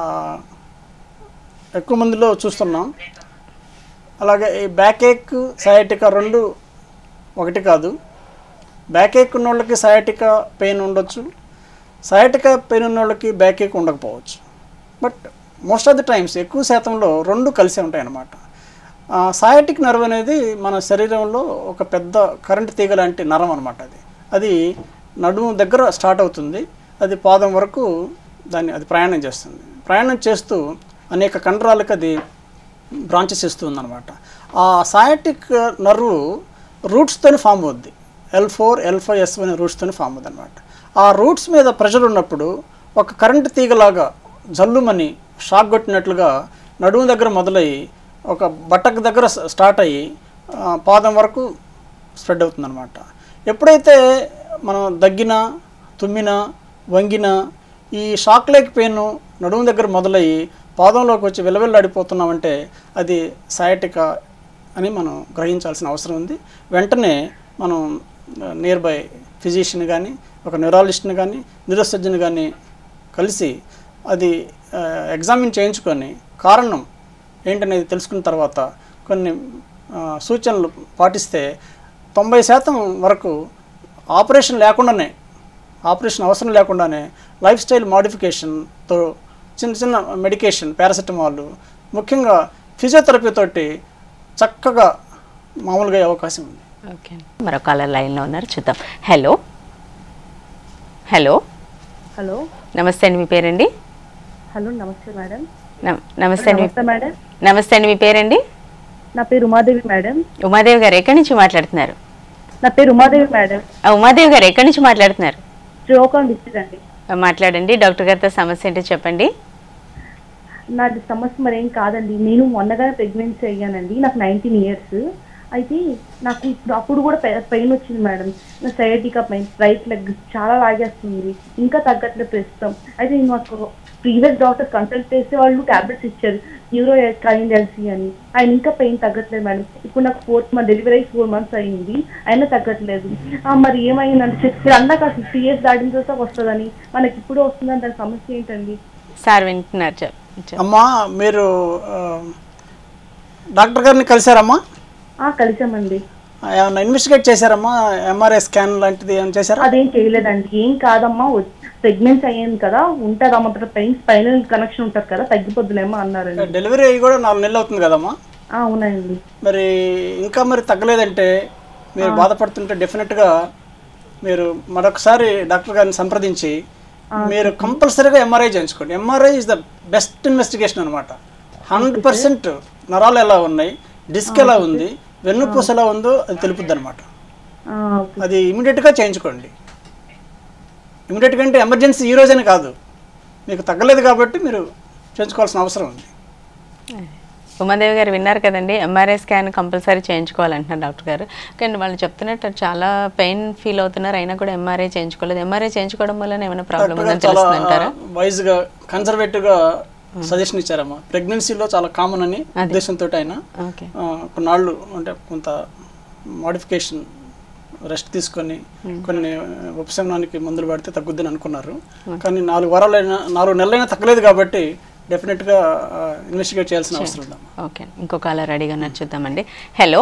[SPEAKER 2] ఎక్కువ మందిలో చూస్తున్నాం అలాగే ఈ బ్యాక్ ఏక్ సయాటికా రెండు ఒకటి కాదు బ్యాక్ ఏక్ ఉన్న వాళ్ళకి సయాటికా పెయిన్ ఉండొచ్చు సయాటికా పెయిన్ ఉన్న వాళ్ళకి బ్యాక్ ఏక్ ఉండకపోవచ్చు but most of the times ఎక్కువ శాతంలో రెండు కలిసే ఉంటాయి అన్నమాట సయాటిక్ నర్వ్ అనేది మన శరీరంలో ఒక పెద్ద కరెంట్ తీగ లాంటి నరం అనమాట అది అది నడుము దగ్గర స్టార్ట్ అవుతుంది అది పాదం వరకు దాన్ని అది ప్రయాణం చేస్తుంది ప్రయాణం చేస్తూ అనేక కండరాలకు అది బ్రాంచెస్ ఇస్తుంది అనమాట ఆ సయాటిక్ నర్వ్ రూట్స్తోని ఫామ్ అవుద్ది L four L five S అనే రూట్స్తోని ఫామ్ అవుద్ది అనమాట ఆ రూట్స్ మీద ప్రెషర్ ఉన్నప్పుడు ఒక కరెంట్ తీగలాగా జల్లుమని షాక్ కొట్టినట్లుగా నడుము దగ్గర మొదలయ్యి ఒక బట్టకు దగ్గర స- స్టార్ట్ అయ్యి ఆ, పాదం వరకు స్ప్రెడ్ అవుతుందన్నమాట ఎప్పుడైతే మనం దగ్గినా తుమ్మినా వంగినా ఈ షాక్ లేక్ పెయిన్ నడుము దగ్గర మొదలయ్యి పాదంలోకి వచ్చి విలవిల్లాడిపోతున్నామంటే అది సయాటికా అని మనం గ్రహించాల్సిన అవసరం ఉంది వెంటనే మనం నియర్ బై ఫిజిషియన్ కానీ ఒక న్యూరాలజిస్ట్ని కానీ న్యూరోసర్జన్ కానీ కలిసి అది ఎగ్జామిన్ చేయించుకొని కారణం ఏంటనేది తెలుసుకున్న తర్వాత కొన్ని ఆ, సూచనలు పాటిస్తే తొంభై శాతం వరకు ఆపరేషన్ లేకుండానే ఆపరేషన్ అవసరం లేకుండానే లైఫ్ స్టైల్ మాడిఫికేషన్తో చిన్న చిన్న మెడికేషన్ పారాసెటమాల్ ముఖ్యంగా ఫిజియోథెరపీ తోటి చక్కగా మామూలుగా అయ్యే అవకాశం ఉంది
[SPEAKER 1] ఓకే మరో కాలర్ లైన్లో ఉన్నారు చూద్దాం హలో హలో
[SPEAKER 3] హలో
[SPEAKER 1] నమస్తే అండి మీ పేరండి
[SPEAKER 3] హలో నమస్తే మేడం
[SPEAKER 1] నమ- నమస్తే అండి మీ-
[SPEAKER 3] నమస్తే మేడం
[SPEAKER 1] నమస్తే అండి మీ పేరండి
[SPEAKER 3] నా పేరు ఉమాదేవి మేడం
[SPEAKER 1] ఉమాదేవి గారు ఎక్కడి నుంచి మాట్లాడుతున్నారు
[SPEAKER 3] నా పేరు ఉమాదేవి మేడం
[SPEAKER 1] ఆ, ఉమాదేవి గారు ఎక్కడి నుంచి మాట్లాడుతున్నారు
[SPEAKER 3] శ్రీకాకుళం డిస్ట్రిక్ట్ అండి
[SPEAKER 1] ఆ, మాట్లాడండి డాక్టర్ గారితో సమస్య ఏంటో చెప్పండి
[SPEAKER 3] నాది సమస్య మరి ఏం కాదండి నేను మొన్నగా ప్రెగ్నెన్సీ అయ్యానండి నాకు నైన్టీన్ ఇయర్స్ అయితే నాకు ఇప్పుడు అప్పుడు కూడా పెయిన్ వచ్చింది మేడం నా సైటికా పెయిన్ రైట్ లెగ్ చాలా లాగేస్తుంది ఇంకా తగ్గట్లేదు ప్రస్తుతం అయితే నేను నాకు ప్రీవియస్ డాక్టర్ కన్సల్ట్ చేస్తే వాళ్ళు టాబ్లెట్స్ ఇచ్చారు న్యూరో కైండెల్సీ అని ఆయన ఇంకా పెయిన్ తగ్గట్లేదు మేడం ఇప్పుడు నాకు fourth month delivery four months అయింది అయినా తగ్గట్లేదు ఆ, మరి ఏమైందంటే చెప్పి అన్నాక ఫిఫ్టీ ఇయర్స్ దాటిన తర్వాత వస్తుందని మనకి ఇప్పుడు వస్తుందని దాని సమస్య ఏంటండి
[SPEAKER 1] సార్ వింటున్నారు చెప్ చెప్.
[SPEAKER 2] అమ్మా మీరు ఆ, డాక్టర్ గారిని కలిశారమ్మా
[SPEAKER 3] ఆ కలిసామండి
[SPEAKER 2] ఏమన్నా ఇన్వెస్టిగేట్ చేశారమ్మా ఎంఆర్ఐ స్కాన్ లాంటిది ఏమైనా చేశారా
[SPEAKER 3] అదేం చేయలేదండి ఏం కాదమ్మా ప్రెగ్నెన్సీ అయ్యింది కదా ఉంటుందమ్మా పెయిన్ స్పైనల్ కనెక్షన్ ఉంటుంది కదా తగ్గిపోద్దులేమో అన్నారండి
[SPEAKER 2] డెలివరీ అయ్యి కూడా నాలుగు నెలలు అవుతుంది కదమ్మా
[SPEAKER 3] ఆ, అవునండి
[SPEAKER 2] మరి ఇంకా మరి తగ్గలేదంటే మీరు బాధపడుతుంటే డెఫినెట్గా మీరు మరొకసారి డాక్టర్ గారిని సంప్రదించి మీరు కంపల్సరీగా ఎంఆర్ఐ చేయించుకోండి MRI is the best investigation అనమాట హండ్రెడ్ పర్సెంట్ నరాలు ఎలా ఉన్నాయి డిస్క్ ఎలా ఉంది వెన్నుపూస ఎలా ఉందో అది తెలుపుద్ది అనమాట
[SPEAKER 3] ఆ, ఓకే.
[SPEAKER 2] అది ఇమీడియట్గా చేయించుకోండి ఇమీడియట్గా అంటే ఎమర్జెన్సీ ఈ రోజని కాదు మీకు తగ్గలేదు కాబట్టి మీరు చేయించుకోవాల్సిన అవసరం ఉంది
[SPEAKER 1] ఉమాదేవి గారు విన్నారు కదండి ఎంఆర్ఐ స్కాన్ కంపల్సరీ చేయించుకోవాలంటున్నారు డాక్టర్ గారు కానీ వాళ్ళు చెప్తున్నట్టు చాలా పెయిన్ ఫీల్ అవుతున్నారు అయినా కూడా ఎంఆర్ఐ చేయించుకోలేదు ఎంఆర్ఐ చేయించుకోవడం వల్ల ఏమైనా ప్రాబ్లం
[SPEAKER 2] డాక్టర్ గారు
[SPEAKER 1] ఉందని
[SPEAKER 2] చాలా
[SPEAKER 1] తెలుస్తుందంటారా
[SPEAKER 2] వైజ్గా కన్సర్వేటివ్గా సజెషన్ ఇచ్చారమ్మా ప్రెగ్నెన్సీలో చాలా కామన్ అని ఉద్దేశంతో ఆయన
[SPEAKER 1] ఓకే
[SPEAKER 2] ఆ, కొన్నాళ్ళు అంటే కొంత మోడిఫికేషన్ రెస్ట్ తీసుకొని కొన్ని ఉపశమనానికి మందులు పడితే తగ్గుద్దని అనుకున్నారు కానీ నాలుగు వారాలైనా నాలుగు నెలలైనా తగ్గలేదు కాబట్టి డెఫినెట్గా ఇన్వెస్టిగేట్ చేయాల్సిన అవసరం ఉందమ్మా
[SPEAKER 1] ఓకే ఇంకో కాలర్ రెడీగా నచ్చుద్దామండి హలో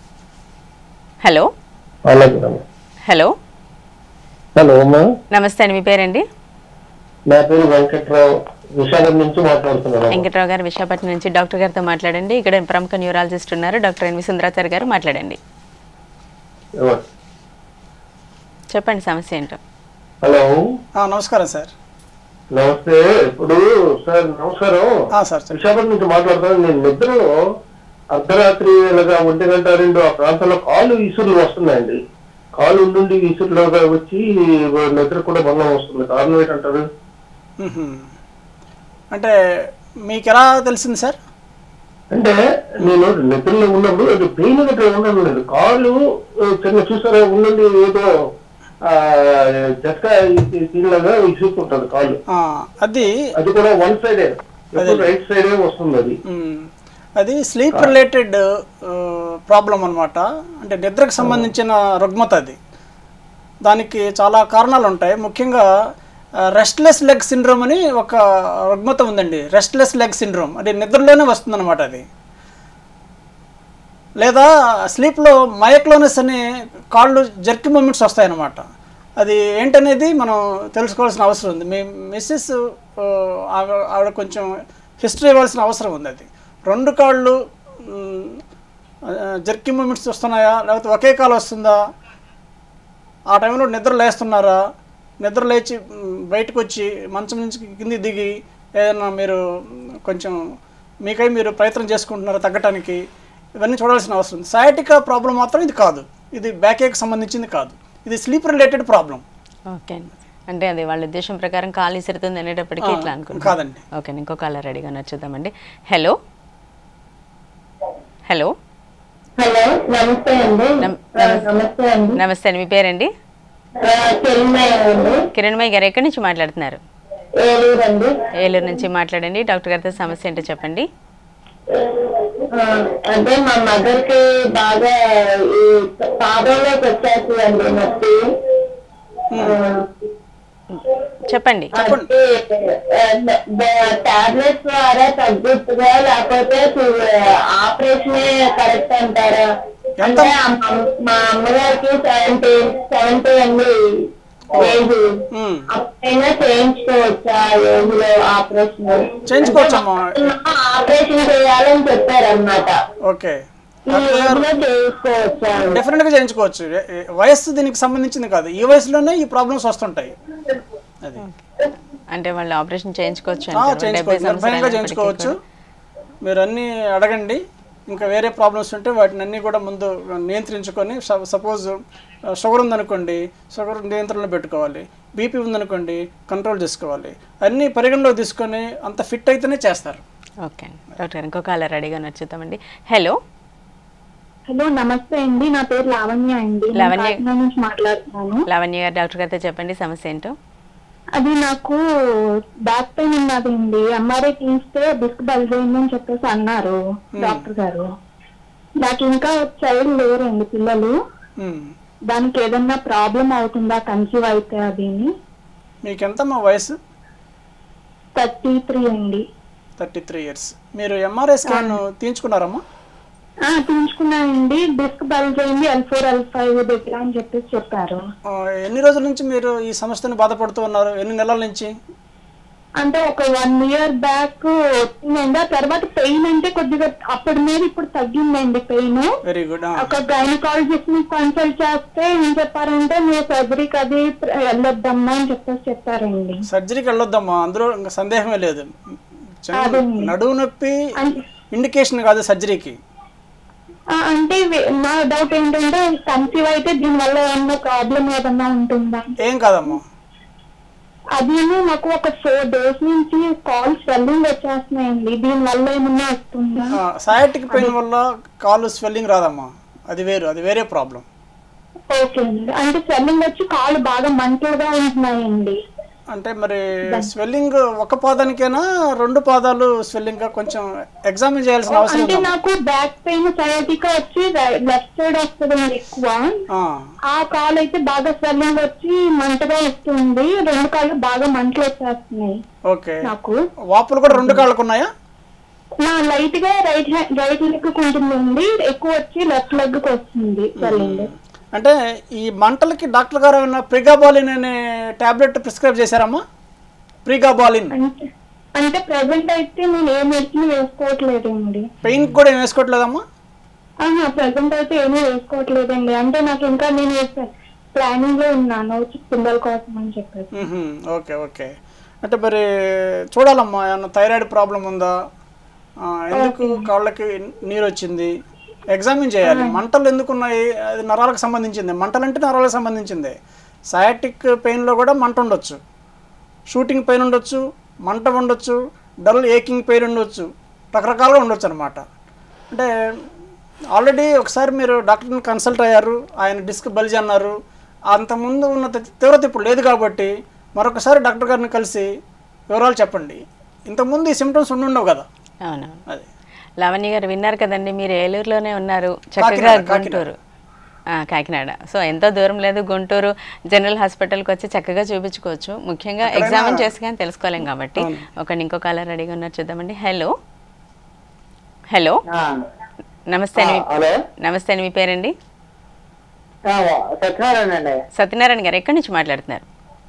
[SPEAKER 1] హలో
[SPEAKER 4] అలాగే అమ్మా.
[SPEAKER 1] హలో
[SPEAKER 4] హలో అమ్మా
[SPEAKER 1] నమస్తే అండి మీ పేరండి
[SPEAKER 4] నా పేరు వెంకట్రావు విశాఖం నుంచి మాట్లాడుతున్నాను అమ్మా.
[SPEAKER 1] వెంకట్రావు గారు విశాఖపట్నం నుంచి డాక్టర్ గారితో మాట్లాడండి ఇక్కడ ప్రముఖ న్యూరాలజిస్ట్ ఉన్నారు డాక్టర్ ఎన్వి సుందరాచారి గారు మాట్లాడండి
[SPEAKER 4] ఎవరు?
[SPEAKER 1] చెప్పండి సమస్య ఏంటో
[SPEAKER 4] హలో
[SPEAKER 2] ఆ, నమస్కారం సార్
[SPEAKER 4] నమస్తే ఇప్పుడు సార్ నమస్కారం
[SPEAKER 2] ఆ, సార్ చెప్పండి.
[SPEAKER 4] విశాఖపట్నం నుంచి మాట్లాడుతాను నేను నిద్రలో అర్ధరాత్రి వేళగా ఒంటి గంట రెండు ఆ ప్రాంతంలో కాలు విసురులు వస్తున్నాయండి కాలు ఉండి విసురులుగా వచ్చి నిద్ర కూడా భంగం వస్తుంది కారణం ఏంటంటారు
[SPEAKER 2] మ్హూ. అంటే మీకు ఎలా తెలిసింది సార్
[SPEAKER 4] అంటే నేను నిద్రలో ఉన్నప్పుడు అది పెయిన్ గట్రా ఉండడం లేదు కాళ్ళు ఆ, చిన్న చూసారా ఉండండి ఏదో ఆ, జట్కా తీలాగా విసురుతుంటది కాళ్ళు
[SPEAKER 2] ఆ, అది
[SPEAKER 4] అది కూడా వన్ సైడే రైట్ సైడే వస్తుంది అది
[SPEAKER 2] మ్, అది స్లీప్ రిలేటెడ్ ప్రాబ్లం అన్నమాట అంటే నిద్రకు సంబంధించిన రుగ్మత అది దానికి చాలా కారణాలు ఉంటాయి ముఖ్యంగా రెస్ట్లెస్ లెగ్ సిండ్రోమ్ అని ఒక రుగ్మత ఉందండి రెస్ట్లెస్ లెగ్ సిండ్రోమ్ అది నిద్రలోనే వస్తుందన్నమాట అది లేదా స్లీప్లో మయక్లోనెస్ అనే కాళ్ళు జర్కి మూమెంట్స్ వస్తాయన్నమాట అది ఏంటనేది మనం తెలుసుకోవాల్సిన అవసరం ఉంది మీ మిస్సెస్ ఆ, ఆవిడ ఆవిడ కొంచెం హిస్టరీ ఇవ్వాల్సిన అవసరం ఉంది అది రెండు కాళ్ళు జర్కి మూమెంట్స్ వస్తున్నాయా లేకపోతే ఒకే కాలు వస్తుందా ఆ టైంలో నిద్ర లేస్తున్నారా నిద్ర లేచి మ్, బయటకు వచ్చి మంచం నుంచి కింది దిగి ఏదైనా మీరు మ్, కొంచెం మీకై మీరు ప్రయత్నం చేసుకుంటున్నారా తగ్గటానికి ఇవన్నీ చూడాల్సిన అవసరం ఉంది సయాటికా ప్రాబ్లం మాత్రం ఇది కాదు ఇది బ్యాక్ ఏక్ సంబంధించింది కాదు ఇది స్లీప్ రిలేటెడ్ ప్రాబ్లం
[SPEAKER 1] ఓకే అండి అంటే అది వాళ్ళ ఉద్దేశం ప్రకారం కాలు ఇసురుతుంది అనేటప్పటికీ
[SPEAKER 2] ఆ,
[SPEAKER 1] ఇట్లా అనుకుంటున్నాను
[SPEAKER 2] కాదండి.
[SPEAKER 1] ఓకే ఇంకో కాలర్ రెడీగా నచ్చుద్దామండి హలో హలో
[SPEAKER 5] హలో నమస్తే అండి
[SPEAKER 1] నమ్-
[SPEAKER 5] ఆ, నమస్తే అండి
[SPEAKER 1] నమస్తే అండి మీ పేరండి
[SPEAKER 5] ఆ, చిన్మయ్య అండి
[SPEAKER 1] కిరణ్మయ్య గారు ఎక్కడి నుంచి మాట్లాడుతున్నారు
[SPEAKER 5] ఏలూరు అండి
[SPEAKER 1] ఏలూరు నుంచి మాట్లాడండి డాక్టర్ గారితో సమస్య ఏంటో చెప్పండి
[SPEAKER 5] ఆ, అంటే మా మదర్ కి బాగా ఈ పాదంలోకి వచ్చేస్తుందండి నొప్పి ఆ,
[SPEAKER 1] చెప్పండి
[SPEAKER 5] అంటే టాబ్లెట్స్ ద్వారా తగ్గుతుందా లేకపోతే ఆపరేషనే కరెక్ట్ అంటారా అంటే అమ్మ- మా అమ్మగారికి సెవెంటీ సెవెంటీ అండి ఏజ్
[SPEAKER 2] మ్,
[SPEAKER 5] అప్పుడైనా చేయించుకోవచ్చా ఏజ్ లో ఆపరేషన్
[SPEAKER 2] చేయించుకోవచ్చమ్మా
[SPEAKER 5] ఆపరేషన్ చేయాలని చెప్పారన్నమాట
[SPEAKER 2] ఓకే
[SPEAKER 5] ఈ ఏజ్ లో చేయించుకోవచ్చా
[SPEAKER 2] డెఫినెట్గా చేయించుకోవచ్చు ఏ- ఏ- వయస్సు దీనికి సంబంధించింది కాదు ఈ వయసులోనే ఈ ప్రాబ్లమ్స్ వస్తుంటాయి అది
[SPEAKER 1] అంటే వాళ్ళు ఆపరేషన్ చేయించుకోవచ్చు
[SPEAKER 2] ఆ,
[SPEAKER 1] అంటారు. డెబ్బై
[SPEAKER 2] చేయించుకోవచ్చు
[SPEAKER 1] సంవత్సరాలు
[SPEAKER 2] నిర్భయంగా
[SPEAKER 1] అయినప్పటికీ
[SPEAKER 2] చేయించుకోవచ్చు
[SPEAKER 1] కూడా.
[SPEAKER 2] మీరు అన్నీ అడగండి ఇంకా వేరే ప్రాబ్లమ్స్ ఉంటే వాటిని అన్నీ కూడా ముందు నియంత్రించుకొని సపోజ్ షుగర్ ఉందనుకోండి షుగర్ నియంత్రణలో పెట్టుకోవాలి బీపీ ఉందనుకోండి కంట్రోల్ చేసుకోవాలి అన్నీ పరిగణలో తీసుకొని అంత ఫిట్ అయితేనే చేస్తారు
[SPEAKER 1] ఓకే అండి డాక్టర్ గారు ఇంకో కాలర్ రెడీగా నచ్చుతామండి హలో
[SPEAKER 6] హలో నమస్తే అండి నా పేరు లావణ్య అండి నేను
[SPEAKER 1] లావణ్య.
[SPEAKER 6] కాకినాడ నుంచి మాట్లాడుతున్నాను
[SPEAKER 1] లావణ్య గారు డాక్టర్ గారితో చెప్పండి సమస్య ఏంటో
[SPEAKER 6] అది నాకు బ్యాక్ పెయిన్ ఉన్నదండి ఎంఆర్ఐ తీస్తే డిస్క్ బలిపోయింది అని చెప్పేసి అన్నారు డాక్టర్ గారు నాకు ఇంకా చైల్డ్ లేరండి పిల్లలు
[SPEAKER 2] ఉమ్.
[SPEAKER 6] దానికి ఏదన్నా ప్రాబ్లం అవుతుందా కన్సీవ్ అయితే అది
[SPEAKER 2] మీకు ఎంతమ్మా వయసు
[SPEAKER 6] థర్టీ త్రీ అండి
[SPEAKER 2] థర్టీ త్రీ ఇయర్స్ మీరు ఎంఆర్ఐ స్కాన్ తీయించుకున్నారమ్మా
[SPEAKER 6] ఆ, తీయించుకున్నానండి డిస్క్ బలిపోయింది ఎల్ ఫోర్ ఎల్ ఫైవ్ దగ్గర అని చెప్పేసి చెప్పారు
[SPEAKER 2] ఆ, ఎన్ని రోజుల నుంచి మీరు ఈ సమస్యను బాధపడుతూ ఉన్నారు ఎన్ని నెలల నుంచి
[SPEAKER 6] అంటే ఒక వన్ ఇయర్ బ్యాక్ వచ్చిందండి ఆ తర్వాత పెయిన్ అంటే కొద్దిగా అప్పటి మీద ఇప్పుడు తగ్గిందండి పెయిన్
[SPEAKER 2] వెరీ గుడ్
[SPEAKER 6] ఒక గైనకాలజిస్ట్ ని కన్సల్ట్ చేస్తే ఏం చెప్పారంటే మీరు సర్జరీకి అది వెళ్ళొద్దమ్మా అని చెప్పేసి చెప్పారండి
[SPEAKER 2] సర్జరీకి వెళ్ళొద్దమ్మా అందులో ఇంకా సందేహమే లేదు చిన్న
[SPEAKER 6] అదేండి.
[SPEAKER 2] నడువు నొప్పి
[SPEAKER 6] అంటే
[SPEAKER 2] ఇండికేషన్ కాదు సర్జరీకి
[SPEAKER 6] ఆ, అంటే వే- నా డౌట్ ఏంటంటే కన్సీవ్ అయితే దీనివల్ల ఏమన్నా ప్రాబ్లం ఏదన్నా ఉంటుందా
[SPEAKER 2] ఏం కాదమ్మా
[SPEAKER 6] అది నాకు ఒక ఫోర్ డేస్ నుంచి కాల్ స్వెల్లింగ్ వచ్చేస్తున్నాయండి దీనివల్ల ఏమన్నా వస్తుందా
[SPEAKER 2] సయాటిక్ పెయిన్ వల్ల కాలు స్వెల్లింగ్ రాదమ్మా అది వేరు అది వేరే ప్రాబ్లం
[SPEAKER 6] ఓకే అండి అంటే స్వెల్లింగ్ వచ్చి కాళ్ళు బాగా మంటలుగా ఉంటున్నాయండి
[SPEAKER 2] అంటే మరి స్వెల్లింగ్ ఒక పాదానికైనా రెండు పాదాలు స్వెల్లింగ్ గా కొంచెం ఎగ్జామిన్ చేయాల్సిన అవసరం
[SPEAKER 6] అంటే
[SPEAKER 2] ఉందమ్మా.
[SPEAKER 6] నాకు బ్యాక్ పెయిన్ సయాటికా వచ్చి లెఫ్ట్ సైడ్ వస్తుంది ఎక్కువ
[SPEAKER 2] ఆ,
[SPEAKER 6] ఆ కాలు అయితే బాగా స్వెల్లింగ్ వచ్చి మంటగా వస్తుంది రెండు కాళ్ళు బాగా మంటలు వచ్చేస్తున్నాయి
[SPEAKER 2] ఓకే
[SPEAKER 6] నాకు
[SPEAKER 2] వాపులు కూడా రెండు కాళ్ళకు ఉన్నాయా
[SPEAKER 6] నా లైట్ గా రైట్ హ్యాండ్ రైట్ లెగ్ ఉంటుందండి ఎక్కువ వచ్చి లెఫ్ట్ లెగ్ కి వస్తుంది స్వెల్లింగ్
[SPEAKER 2] అంటే ఈ మంటలకి డాక్టర్ గారు ఏమైనా ప్రిగాబాలిన్ అనే టాబ్లెట్ ప్రిస్క్రైబ్ చేశారమ్మా ప్రిగాబాలిన్
[SPEAKER 6] అంటే అంటే ప్రెసెంట్ అయితే నేను ఏ మెడిసిన్ వేసుకోవట్లేదండి
[SPEAKER 2] పెయిన్ కూడా ఏం వేసుకోవట్లేదమ్మా
[SPEAKER 6] ఆహా ప్రెసెంట్ అయితే ఏమీ వేసుకోవట్లేదండి అంటే నాకు ఇంకా నేను ప్లానింగ్ లో ఉన్నాను పిల్లల కోసం అని చెప్పేసి
[SPEAKER 2] మ్మ్హ. ఓకే ఓకే అంటే మరి చూడాలమ్మా ఏమన్నా థైరాయిడ్ ప్రాబ్లం ఉందా ఆ, ఎందుకు కాళ్ళకి నీరు వచ్చింది ఎగ్జామిన్ చేయాలి మంటలు ఎందుకు ఉన్నాయి అది నరాలకు సంబంధించింది మంటలు అంటే నరాలకు సంబంధించింది సయాటిక్ పెయిన్లో కూడా మంట ఉండొచ్చు షూటింగ్ పెయిన్ ఉండొచ్చు మంట ఉండొచ్చు డల్ ఏకింగ్ పెయిన్ ఉండొచ్చు రకరకాలుగా ఉండొచ్చు అనమాట అంటే ఆల్రెడీ ఒకసారి మీరు డాక్టర్ని కన్సల్ట్ అయ్యారు ఆయన డిస్క్ బల్జీ అన్నారు అంతకుముందు ఉన్న తి- తీవ్రత ఇప్పుడు లేదు కాబట్టి మరొకసారి డాక్టర్ గారిని కలిసి వివరాలు చెప్పండి ఇంతకుముందు ఈ సిమ్టమ్స్ ఉండుండవు కదా
[SPEAKER 1] అవునవును
[SPEAKER 2] అది
[SPEAKER 1] లావణ్య గారు విన్నారు కదండి మీరు ఏలూరులోనే ఉన్నారు చక్కగా
[SPEAKER 2] కాకినాడ, కాకినాడ.
[SPEAKER 1] గుంటూరు ఆ, కాకినాడ సో ఎంతో దూరం లేదు గుంటూరు జనరల్ హాస్పిటల్కి వచ్చి చక్కగా చూపించుకోవచ్చు ముఖ్యంగా ఎగ్జామిన్ చేసి కానీ తెలుసుకోలేం కాబట్టి ఒక ఇంకో కాలర్ రెడీగా ఉన్నారు చూద్దామండి హలో హలో నమస్తే అండి మీ-
[SPEAKER 7] హలో
[SPEAKER 1] నమస్తే అండి మీ పేరండి
[SPEAKER 7] సత్యనారాయణ అండి
[SPEAKER 1] సత్యనారాయణ గారు ఎక్కడి నుంచి మాట్లాడుతున్నారు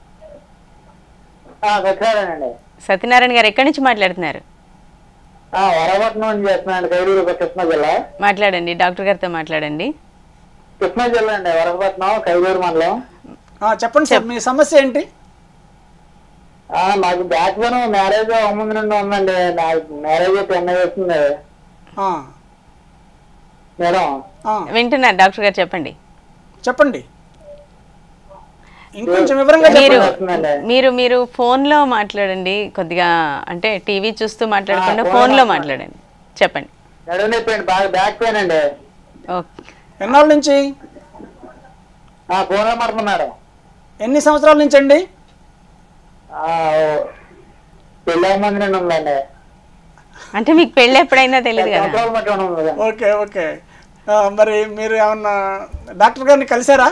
[SPEAKER 7] సత్యనారాయణ అండి
[SPEAKER 1] సత్యనారాయణ గారు ఎక్కడి నుంచి మాట్లాడుతున్నారు
[SPEAKER 7] వరపట్నం నుంచి చేస్తున్నాను కైరూరు కృష్ణా జిల్లా
[SPEAKER 1] మాట్లాడండి డాక్టర్ గారితో మాట్లాడండి
[SPEAKER 7] కృష్ణా జిల్లా అండి వరపట్నం కైరూరు మండలం
[SPEAKER 2] ఆ, చెప్పండి సార్ మీ సమస్య ఏంటి
[SPEAKER 7] ఆ, నాకు బ్యాక్ పెయిన్ మ్యారేజ్ ముందు నుండి ఉందండి నాకు మ్యారేజ్ టెన్ అవుతుంది
[SPEAKER 2] ఆ,
[SPEAKER 7] మేడం
[SPEAKER 2] ఆ,
[SPEAKER 1] వింటున్నారు డాక్టర్ గారు చెప్పండి
[SPEAKER 2] చెప్పండి ఇంకొంచెం వివరంగా
[SPEAKER 1] మీరు
[SPEAKER 2] చెప్పండి
[SPEAKER 7] వస్తుందండి
[SPEAKER 1] మీరు మీరు ఫోన్లో మాట్లాడండి కొద్దిగా అంటే టీవీ చూస్తూ మాట్లాడకుండా
[SPEAKER 7] ఆ,
[SPEAKER 1] ఫోన్లో
[SPEAKER 7] ఫోన్లో
[SPEAKER 1] మాట్లాడండి చెప్పండి
[SPEAKER 7] నడువు నొప్పి అండి బాగా బ్యాక్ పెయిన్ అండి
[SPEAKER 1] ఓకే
[SPEAKER 2] ఎన్నాళ్ళ నుంచి
[SPEAKER 7] ఫోన్ లో మాట్లాడు మేడం
[SPEAKER 2] ఎన్ని సంవత్సరాల నుంచి అండి
[SPEAKER 7] ఆ, ఓ. పెళ్ళి ముందు నుండి ఉందండి
[SPEAKER 1] అంటే మీకు పెళ్ళి ఎప్పుడైనా తెలియదు కదా
[SPEAKER 7] సంవత్సరాలు మట్టి ఉంది
[SPEAKER 2] ఓకే ఓకే ఆ, మరి మీరు ఏమన్నా డాక్టర్ గారిని కలిసారా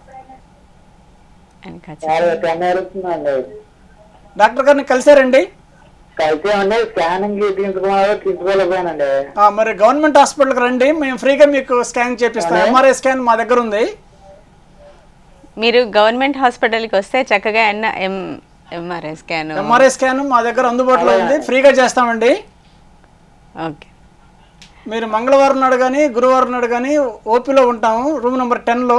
[SPEAKER 1] అని ఖచ్చితంగా.
[SPEAKER 7] టెన్ అవుతుందండి
[SPEAKER 2] డాక్టర్ గారిని కలిసారండి
[SPEAKER 7] కలిసామండి స్కానింగ్ తీయించుకున్నారు తీసుకోలేకపోయానండి
[SPEAKER 2] ఆ, మరి గవర్నమెంట్ హాస్పిటల్కి రండి మేము ఫ్రీగా మీకు స్కాన్ చేపిస్తాం ఎంఆర్ఐ స్కాన్ మా దగ్గర ఉంది
[SPEAKER 1] మీరు గవర్నమెంట్ హాస్పిటల్కి వస్తే చక్కగా ఎన్న ఎం ఎంఆర్ఐ స్కాన్
[SPEAKER 2] ఎంఆర్ఐ స్కాన్ మా దగ్గర అందుబాటులో ఉంది ఫ్రీగా చేస్తామండి
[SPEAKER 1] ఓకే
[SPEAKER 2] మీరు మంగళవారం నాడు కానీ గురువారం నాడు కానీ ఓపీలో ఉంటాము రూమ్ నెంబర్ టెన్లో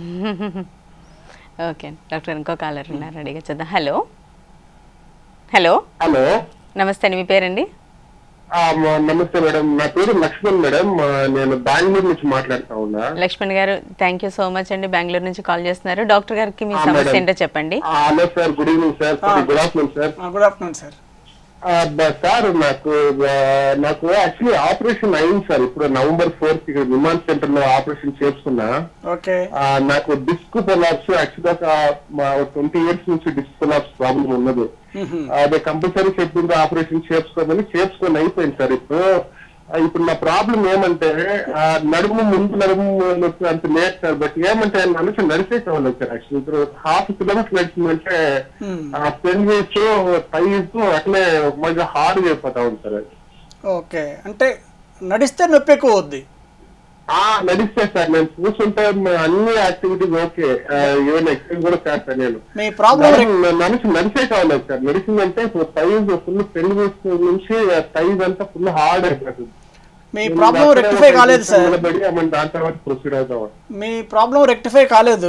[SPEAKER 1] ఓకే డాక్టర్ ఇంకో కాలర్ ఉన్నారు అడిగా చూద్దాం హలో హలో
[SPEAKER 4] హలో
[SPEAKER 1] నమస్తే అండి మీ పేరండి
[SPEAKER 4] ఆ, మా- నమస్తే మేడం నా పేరు లక్ష్మణ్ మేడం ఆ, నేను బెంగళూరు నుంచి మాట్లాడుతా ఉన్నా
[SPEAKER 1] లక్ష్మణ్ గారు థ్యాంక్ యూ సో మచ్ అండి బెంగళూరు నుంచి కాల్ చేస్తున్నారు డాక్టర్ గారికి మీ
[SPEAKER 4] ఆ,
[SPEAKER 1] సమస్య
[SPEAKER 4] మేడం.
[SPEAKER 1] ఏంటో చెప్పండి
[SPEAKER 4] ఆ, hello sir good evening sir good afternoon sir
[SPEAKER 2] good afternoon sir
[SPEAKER 4] ఆ, బ- సార్ నాకు ఆ, నాకు యాక్చువల్లీ ఆపరేషన్ అయింది సార్ ఇప్పుడు నవంబర్ ఫోర్త్ ఇక్కడ విమాన్ సెంటర్ లో ఆపరేషన్ చేసుకున్నా
[SPEAKER 2] ఓకే
[SPEAKER 4] ఆ, నాకు డిస్క్ కొలాప్స్ యాక్చువల్గా ట్వంటీ ఇయర్స్ నుంచి డిస్క్ కొలాప్స్ ప్రాబ్లం ఉన్నది అదే కంపల్సరీ చెప్పింది ఆపరేషన్ చేసుకోమని చేసుకొని అయిపోయింది సార్ ఇప్పుడు ఆ, ఇప్పుడు నా ప్రాబ్లం ఏమంటే ఆ, నడుము ముందు నడుము నొప్పి అంత లేదు సార్ బట్ ఏమంటే మనిషి నడిచే కావాలి సార్ యాక్చువల్లీ ఇప్పుడు హాఫ్ కిలోమీటర్ నడిచిందంటే ఆ పెన్వేస్ టైర్స్ అట్లే మంచిగా హార్డ్ అయిపోతా ఉంది సార్ అది.
[SPEAKER 2] ఓకే అంటే నడిస్తే నొప్పి ఎక్కువ అవుద్ది
[SPEAKER 4] ఆ నడిస్తే సార్ నేను చూస్తుంటే మ- అన్ని యాక్టివిటీస్ ఓకే ఈవెన్ ఎక్సర్సైజ్ కూడా చేస్తాను నేను
[SPEAKER 2] మీ ప్రాబ్లం
[SPEAKER 4] నడిచి- నడిచి నడిచే కావాలి సార్ నడిచిందంటే ఇప్పుడు టైజ్ ఫుల్ పెళ్లి నుంచి టైజ్ అంతా ఫుల్ హార్డ్ అయిపోతుంది
[SPEAKER 2] మీ ప్రాబ్లం రెక్టిఫై కాలేదు సార్
[SPEAKER 4] నిలబడి మనం దాని తర్వాత ప్రొసీడ్ అవుతాం
[SPEAKER 2] మీ ప్రాబ్లం రెక్టిఫై కాలేదు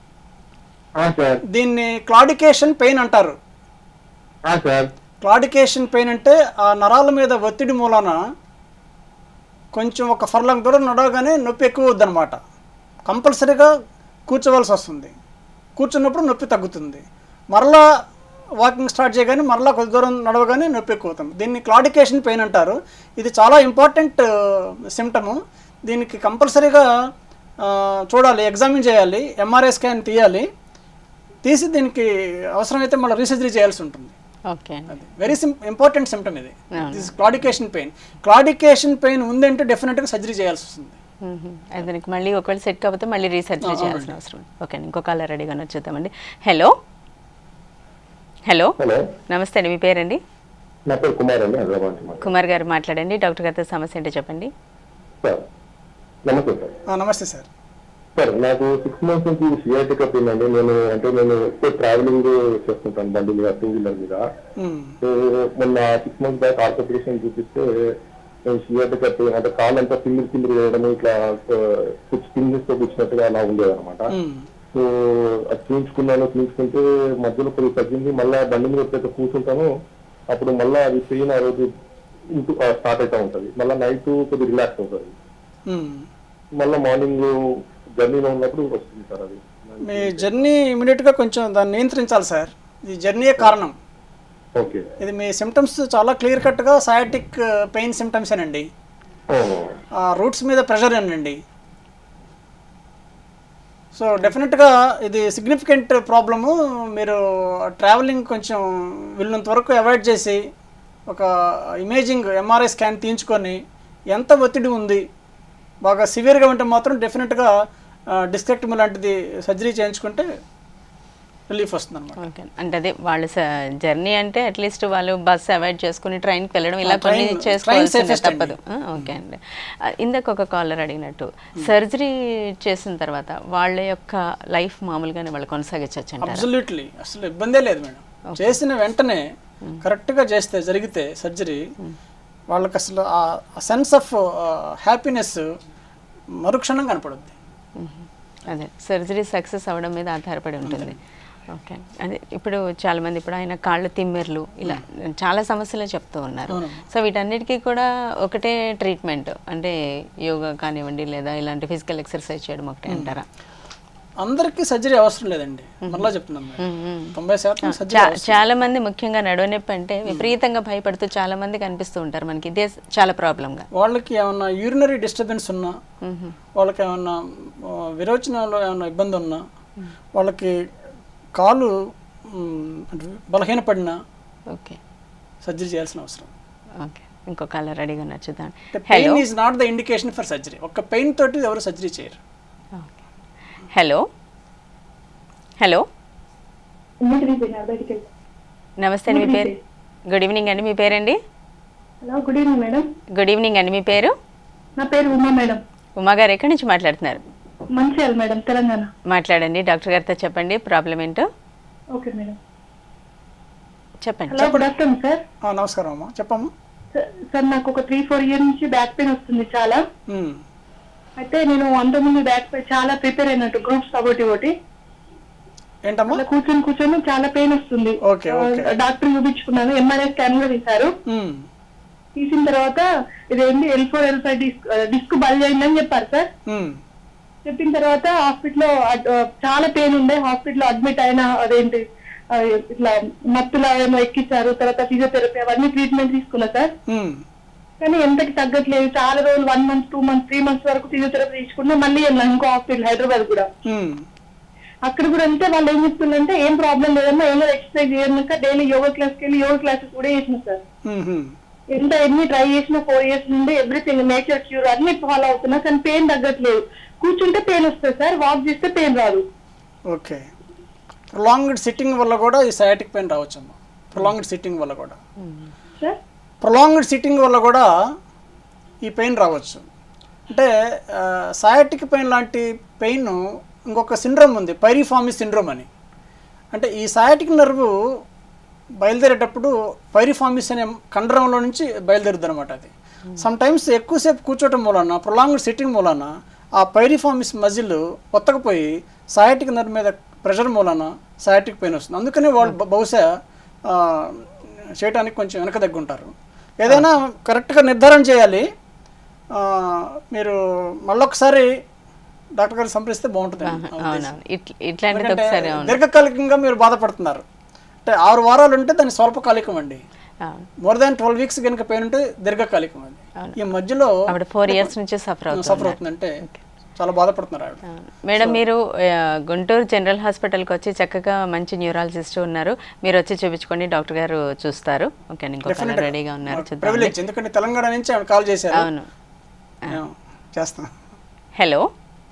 [SPEAKER 4] ఆ సార్
[SPEAKER 2] దీన్ని క్లాడికేషన్ పెయిన్ అంటారు
[SPEAKER 4] ఆ సార్
[SPEAKER 2] క్లాడికేషన్ పెయిన్ అంటే ఆ నరాల మీద ఒత్తిడి మూలన కొంచెం ఒక ఫర్లాంగ్ దూరం నడవగానే నొప్పి ఎక్కువ వద్దనమాట కంపల్సరీగా కూర్చోవలసి వస్తుంది కూర్చున్నప్పుడు నొప్పి తగ్గుతుంది మరలా వాకింగ్ స్టార్ట్ చేయగానే మరలా కొద్ది దూరం నడవగానే నొప్పి ఎక్కువ అవుతుంది దీన్ని క్లాడికేషన్ పెయిన్ అంటారు ఇది చాలా ఇంపార్టెంట్ సిమ్టము దీనికి కంపల్సరీగా ఆ, చూడాలి ఎగ్జామిన్ చేయాలి ఎంఆర్ఐ స్కాన్ తీయాలి తీసి దీనికి అవసరమైతే మళ్ళీ రీసర్జరీ చేయాల్సి ఉంటుంది
[SPEAKER 1] ఓకే అండి
[SPEAKER 2] అది వెరీ సిం ఇంపార్టెంట్ సిమ్టమ్ ఇది this claudication pain claudication pain ఉందంటే డెఫినెట్గా సర్జరీ చేయాల్సి వస్తుంది
[SPEAKER 1] మ్మ్. అది దానికి మళ్ళీ ఒకవేళ సెట్ కాకపోతే మళ్ళీ రీసెర్చ్ చేయాల్సిన అవసరం ఉంది. ఓకే అండి ఇంకో కాలర్ రెడీగా వచ్చేద్దామండి హలో హలో
[SPEAKER 4] హలో
[SPEAKER 1] నమస్తే అండి మీ పేరండి
[SPEAKER 4] నా పేరు కుమార్ అండి హైదరాబాద్ నుంచి మాట్లాడుతున్నాను.
[SPEAKER 1] కుమార్ గారు మాట్లాడండి డాక్టర్ గారితో సమస్య ఏంటో చెప్పండి
[SPEAKER 4] సార్ నమస్తే సార్
[SPEAKER 2] ఆ, నమస్తే సార్
[SPEAKER 4] సార్ నాకు సిక్స్ మంత్స్ నుంచి సిఐటిక్ అండి నేను అంటే నేను ఎక్కువ ట్రావెలింగ్ చేస్తుంటాను బండి మీద టూ వీలర్ మీద
[SPEAKER 2] మ్మ్.
[SPEAKER 4] సో మొన్న సిక్స్ మంత్స్ బ్యాక్ ఆర్థోపెడిషన్ చూపిస్తే నేను సిఐటిక్ అంటే కాలు అంతా సింగిల్ సింగిల్ వేయడం ఇట్లా పింజెస్ తో కూర్చున్నట్టుగా అలా ఉండేది అనమాట
[SPEAKER 2] మ్మ్.
[SPEAKER 4] సో అది చూయించుకున్నాను చూయించుకుంటే మధ్యలో కొద్దిగా తగ్గింది మళ్ళీ బండి మీద ఎప్పుడైతే కూర్చుంటానో అప్పుడు మళ్ళీ అది పెయిన్ ఆ రోజు ఇంటూ స్టార్ట్ అవుతా ఉంటది మళ్ళీ నైట్ కొద్దిగా రిలాక్స్ అవుతుంది
[SPEAKER 2] మ్మ్.
[SPEAKER 4] మళ్ళీ మార్నింగ్ జర్నీలో ఉన్నప్పుడు వస్తుంది సార్ అది
[SPEAKER 2] మీ జర్నీ ఇమీడియట్గా కొంచెం దాన్ని నియంత్రించాలి సార్ ఈ జర్నీయే కారణం
[SPEAKER 4] ఓకే
[SPEAKER 2] ఇది మీ సిమ్టమ్స్ చాలా క్లియర్ కట్గా సయాటిక్ పెయిన్ సిమ్టమ్స్ ఏనండి ఆ రూట్స్ మీద ప్రెషర్ ఏనండి సో డెఫినెట్గా ఇది సిగ్నిఫికెంట్ ప్రాబ్లము మీరు ట్రావెలింగ్ కొంచెం వీళ్ళంత వరకు అవాయిడ్ చేసి ఒక ఇమేజింగ్ ఎంఆర్ఐ స్కాన్ తీయించుకొని ఎంత ఒత్తిడి ఉంది బాగా సివియర్గా ఉంటే మాత్రం డెఫినెట్గా డిస్కెక్టమీ లాంటిది సర్జరీ చేయించుకుంటే రిలీఫ్ వస్తుంది అనమాట
[SPEAKER 1] ఓకే అంటే అదే వాళ్ళ జర్నీ అంటే అట్లీస్ట్ వాళ్ళు బస్ అవాయిడ్ చేసుకుని ట్రైన్కి వెళ్ళడం ఇలా
[SPEAKER 2] ఆ,
[SPEAKER 1] కొన్ని
[SPEAKER 2] train- train
[SPEAKER 1] చేసుకోవాల్సిందే
[SPEAKER 2] safest అండి.
[SPEAKER 1] తప్పదు ఆ, ఓకే అండి ఆ, ఇందాక ఒక కాలర్ అడిగినట్టు సర్జరీ చేసిన తర్వాత వాళ్ళ యొక్క లైఫ్ మామూలుగానే వాళ్ళు కొనసాగించవచ్చు అంటారా
[SPEAKER 2] అబ్సల్యూట్లీ అసలు ఇబ్బందే లేదు మేడం చేసిన వెంటనే కరెక్ట్గా చేస్తే జరిగితే సర్జరీ వాళ్ళకి అసలు ఆ సెన్స్ ఆఫ్ హ్యాపీనెస్ మరుక్షణం కనపడుద్ది
[SPEAKER 1] అదే సర్జరీ సక్సెస్ అవ్వడం మీద ఆధారపడి ఉంటుంది ఓకే అదే ఇప్పుడు చాలా మంది ఇప్పుడు ఆయన కాళ్ళు తిమ్మెర్లు ఇలా చాలా సమస్యలు చెప్తూ ఉన్నారు
[SPEAKER 2] అవును.
[SPEAKER 1] సో వీటన్నిటికీ కూడా ఒకటే ట్రీట్మెంట్ అంటే యోగా కానివ్వండి లేదా ఇలాంటి ఫిజికల్ ఎక్సర్సైజ్ చేయడం ఒకటే అంటారా
[SPEAKER 2] అందరికీ సర్జరీ అవసరం లేదండి మరలా చెప్తున్నాం మేడం. తొంభై శాతం సర్జరీ
[SPEAKER 1] చా- చాలా మంది ముఖ్యంగా నడవనొప్పి అంటే విపరీతంగా భయపడుతూ చాలా మంది కనిపిస్తూ ఉంటారు మనకి ఇదే చాలా ప్రాబ్లంగా
[SPEAKER 2] వాళ్ళకి ఏమన్నా యూరినరీ డిస్టర్బెన్స్ ఉన్నా వాళ్ళకి ఏమన్నా ఆ, విరోచనాలు ఏమన్నా ఇబ్బంది ఉన్నా వాళ్ళకి కాలు మ్, అంటే బలహీనపడినా
[SPEAKER 1] ఓకే
[SPEAKER 2] సర్జరీ చేయాల్సిన అవసరం
[SPEAKER 1] ఓకే ఇంకో కాలర్ రెడీగా నచ్చుదాం hello
[SPEAKER 2] pain is not the indication for surgery ఒక్క పెయిన్ తోటి ఎవరు సర్జరీ చేయరు
[SPEAKER 1] హలో హలో
[SPEAKER 6] బయటికి
[SPEAKER 1] నమస్తే అండి మీ పేరు గుడ్ ఈవినింగ్ అండి మీ పేరండి
[SPEAKER 6] hello good evening madam
[SPEAKER 1] good evening అండి మీ పేరు
[SPEAKER 6] నా పేరు ఉమా మేడం
[SPEAKER 1] ఉమా గారు ఎక్కడి నుంచి మాట్లాడుతున్నారు
[SPEAKER 6] మంచిర్యాల మేడం తెలంగాణ
[SPEAKER 1] మాట్లాడండి డాక్టర్ గారితో చెప్పండి ప్రాబ్లం ఏంటో
[SPEAKER 6] ఓకే మేడం
[SPEAKER 1] చెప్పండి
[SPEAKER 6] హలో గుడ్ ఆఫ్టర్నూన్ సార్
[SPEAKER 2] ఆ, నమస్కారం అమ్మా చెప్పమ్మా
[SPEAKER 6] సార్- సార్ నాకు ఒక త్రీ ఫోర్ ఇయర్ నుంచి బ్యాక్ పెయిన్ వస్తుంది చాలా
[SPEAKER 2] మ్,
[SPEAKER 6] అయితే నేను అంతకుముందు బ్యాక్ పెయిన్ చాలా ప్రిపేర్ అయినట్టు గ్రూప్స్ ఒకటి ఒకటి
[SPEAKER 2] ఏంటమ్మా
[SPEAKER 6] అలా కూర్చొని కూర్చొని చాలా పెయిన్ వస్తుంది
[SPEAKER 2] ఓకే, ఓకే.
[SPEAKER 6] ఆ, డాక్టర్ చూపించుకున్నాను ఎంఆర్ఐ స్కాన్ కూడా తీశారు
[SPEAKER 2] మ్,
[SPEAKER 6] తీసిన తర్వాత ఇదేంటి L four L five disc disc bulge అయిందని చెప్పారు సార్
[SPEAKER 2] మ్,
[SPEAKER 6] చెప్పిన తర్వాత హాస్పిటల్లో చాలా పెయిన్ ఉండే హాస్పిటల్లో అడ్మిట్ అయిన అదేంటి
[SPEAKER 3] ఆ, ఇట్లా మత్తులా ఏమో ఎక్కించారు తర్వాత ఫిజియోథెరపీ అవన్నీ ట్రీట్మెంట్ తీసుకున్నా సార్
[SPEAKER 2] ఉమ్,
[SPEAKER 3] కానీ ఎంతకి తగ్గట్లేదు చాలా రోజులు one month two months three months వరకు ఫిజియోథెరపీ తీసుకున్నా మళ్ళీ వెళ్ళాను ఇంకో హాస్పిటల్ హైదరాబాద్ కూడా
[SPEAKER 2] ఉమ్,
[SPEAKER 3] అక్కడ కూడా అంతే వాళ్ళు ఏం చెప్తుందంటే ఏం ప్రాబ్లం లేదమ్మా ఏం లేదు ఎక్సర్సైజ్ చేయడాక డైలీ యోగా క్లాస్కి వెళ్ళి యోగా క్లాసెస్ కూడా చేసిన సార్
[SPEAKER 2] ఉమ్, ఉమ్.
[SPEAKER 3] ఎంత ఎన్ని ట్రై చేసిన ఫోర్ ఇయర్స్ నుండి ఎవ్రీథింగ్ నేచర్ క్యూర్ అన్ని ఫాలో అవుతున్నా కానీ పెయిన్ తగ్గట్లేదు కూర్చుంటే పెయిన్ వస్తుంది సార్ వాక్ చేస్తే పెయిన్ రాదు
[SPEAKER 2] ఓకే ప్రొలాంగ్డ్ సిట్టింగ్ వల్ల కూడా ఈ సయాటిక్ పెయిన్ రావచ్చమ్మా ప్రొలాంగ్డ్ సిట్టింగ్ వల్ల కూడా
[SPEAKER 3] సార్
[SPEAKER 2] ప్రొలాంగ్డ్ సిట్టింగ్ వల్ల కూడా ఈ పెయిన్ రావచ్చు అంటే సయాటిక్ పెయిన్ లాంటి పెయిన్ ఇంకొక సిండ్రోమ్ ఉంది పైరిఫామి సిండ్రోమ్ అని అంటే ఈ సయాటిక్ నర్వ్ బయలుదేరేటప్పుడు పైరిఫామిస్ అనే కండరంలో నుంచి బయలుదేరుద్ది అనమాట అది సమ్ టైమ్స్ ఎక్కువసేపు కూర్చోవటం మూలన ప్రొలాంగ్డ్ సిట్టింగ్ మూలన ఆ పైరిఫామిస్ మజిల్ ఒత్తకపోయి సయాటిక్ నర్వ్ మీద ప్రెషర్ మూలన సయాటిక్ పెయిన్ వస్తుంది అందుకని వాళ్ళు బ- బహుశా ఆ, చేయటానికి కొంచెం వెనక దగ్గుంటారు ఏదైనా కరెక్ట్గా నిర్ధారణ చేయాలి ఆ, మీరు మళ్ళొకసారి డాక్టర్ గారిని సంప్రదిస్తే బాగుంటుంది
[SPEAKER 1] అవునవును ఇట్ల- ఇట్లాంటిది ఒకసారి అవును
[SPEAKER 2] దీర్ఘకాలికంగా మీరు బాధపడుతున్నారు అంటే ఆరు వారాలు ఉంటే దాన్ని స్వల్పకాలికం అండి
[SPEAKER 1] అవును
[SPEAKER 2] మోర్ దాన్ ట్వెల్వ్ వీక్స్ కనుక పెయిన్ ఉంటే దీర్ఘకాలికం అది ఈ మధ్యలో
[SPEAKER 1] ఆవిడ ఫోర్ ఇయర్స్ నుంచి సఫర్
[SPEAKER 2] సఫర్
[SPEAKER 1] అవుతుంది
[SPEAKER 2] అవుతుందంటే చాలా బాధపడుతున్నారు ఆవిడ
[SPEAKER 1] మేడం మీరు ఆ, గుంటూరు జనరల్ హాస్పిటల్కి వచ్చి చక్కగా మంచి న్యూరాలజిస్ట్ ఉన్నారు మీరు వచ్చి చూపించుకోండి డాక్టర్ గారు చూస్తారు ఓకే ఇంకొక రెడీగా ఉన్నారు చూద్దాం
[SPEAKER 2] ప్రివిలేజ్ ఎందుకంటే తెలంగాణ నుంచి ఆవిడ కాల్ చేశారు
[SPEAKER 1] అవును
[SPEAKER 2] మేము చేస్తాం
[SPEAKER 1] హలో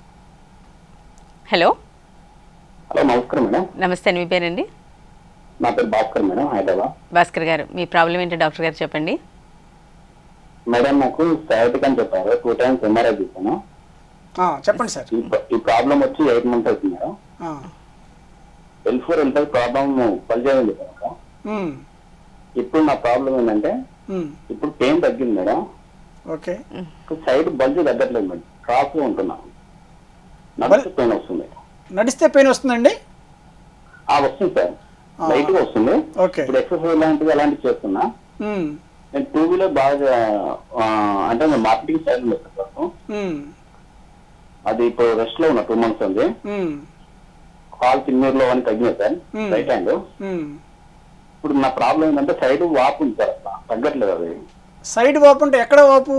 [SPEAKER 1] హలో
[SPEAKER 7] హలో నమస్కారం మేడం
[SPEAKER 1] నమస్తే అండి మీ పేరండి
[SPEAKER 7] నా పేరు భాస్కర్ మేడం హైదరాబాద్
[SPEAKER 1] భాస్కర్ గారు మీ ప్రాబ్లం ఏంటో డాక్టర్ గారు చెప్పండి
[SPEAKER 7] మేడం నాకు సయాటిక్ అని చెప్పారు టూ టైమ్స్ ఎంఆర్ఐ చేశాను
[SPEAKER 2] ఆ, చెప్పండి సార్
[SPEAKER 7] ఈ ప్ర- ఈ ప్రాబ్లం వచ్చి ఎయిట్ మంత్స్ అవుతుంది మేడం
[SPEAKER 2] ఆ,
[SPEAKER 7] L four L five problem పనిచేయడం చెప్పాను మేడం.
[SPEAKER 2] ఉమ్,
[SPEAKER 7] ఇప్పుడు నా ప్రాబ్లం ఏంటంటే
[SPEAKER 2] ఉమ్,
[SPEAKER 7] ఇప్పుడు పెయిన్ తగ్గింది మేడం
[SPEAKER 2] ఓకే
[SPEAKER 7] సైడ్ బల్జ్ తగ్గట్లేదు మేడం క్రాస్ లో ఉంటున్నా నడిస్తే పెయిన్ వస్తుంది
[SPEAKER 2] నడిస్తే పెయిన్ వస్తుందండి
[SPEAKER 7] ఆ వస్తుంది సార్ లైట్ గా వస్తుంది
[SPEAKER 2] ఓకే
[SPEAKER 7] ఇప్పుడు ఎక్సర్సైజ్ లాంటివి అలాంటివి చేస్తున్నా
[SPEAKER 2] ఉమ్,
[SPEAKER 7] నేను టూ వీలర్ బాగా ఆ, అంటే నేను మార్కెటింగ్ సైడ్ చేస్తాను
[SPEAKER 2] ఉమ్,
[SPEAKER 7] అది ఇప్పుడు రెస్ట్ లో ఉన్న టూ మంత్స్ ఉంది
[SPEAKER 2] ఉమ్,
[SPEAKER 7] కాల్ తిన్నీరులో అని తగ్గినాయి సార్
[SPEAKER 2] Hmm.
[SPEAKER 7] రైట్ హ్యాండ్
[SPEAKER 2] ఉమ్.
[SPEAKER 7] ఇప్పుడు నా ప్రాబ్లం ఏంటంటే సైడ్ వాపు ఉంది సార్ అట్లా తగ్గట్లేదు అది
[SPEAKER 2] సైడ్ వాపు అంటే ఎక్కడ వాపు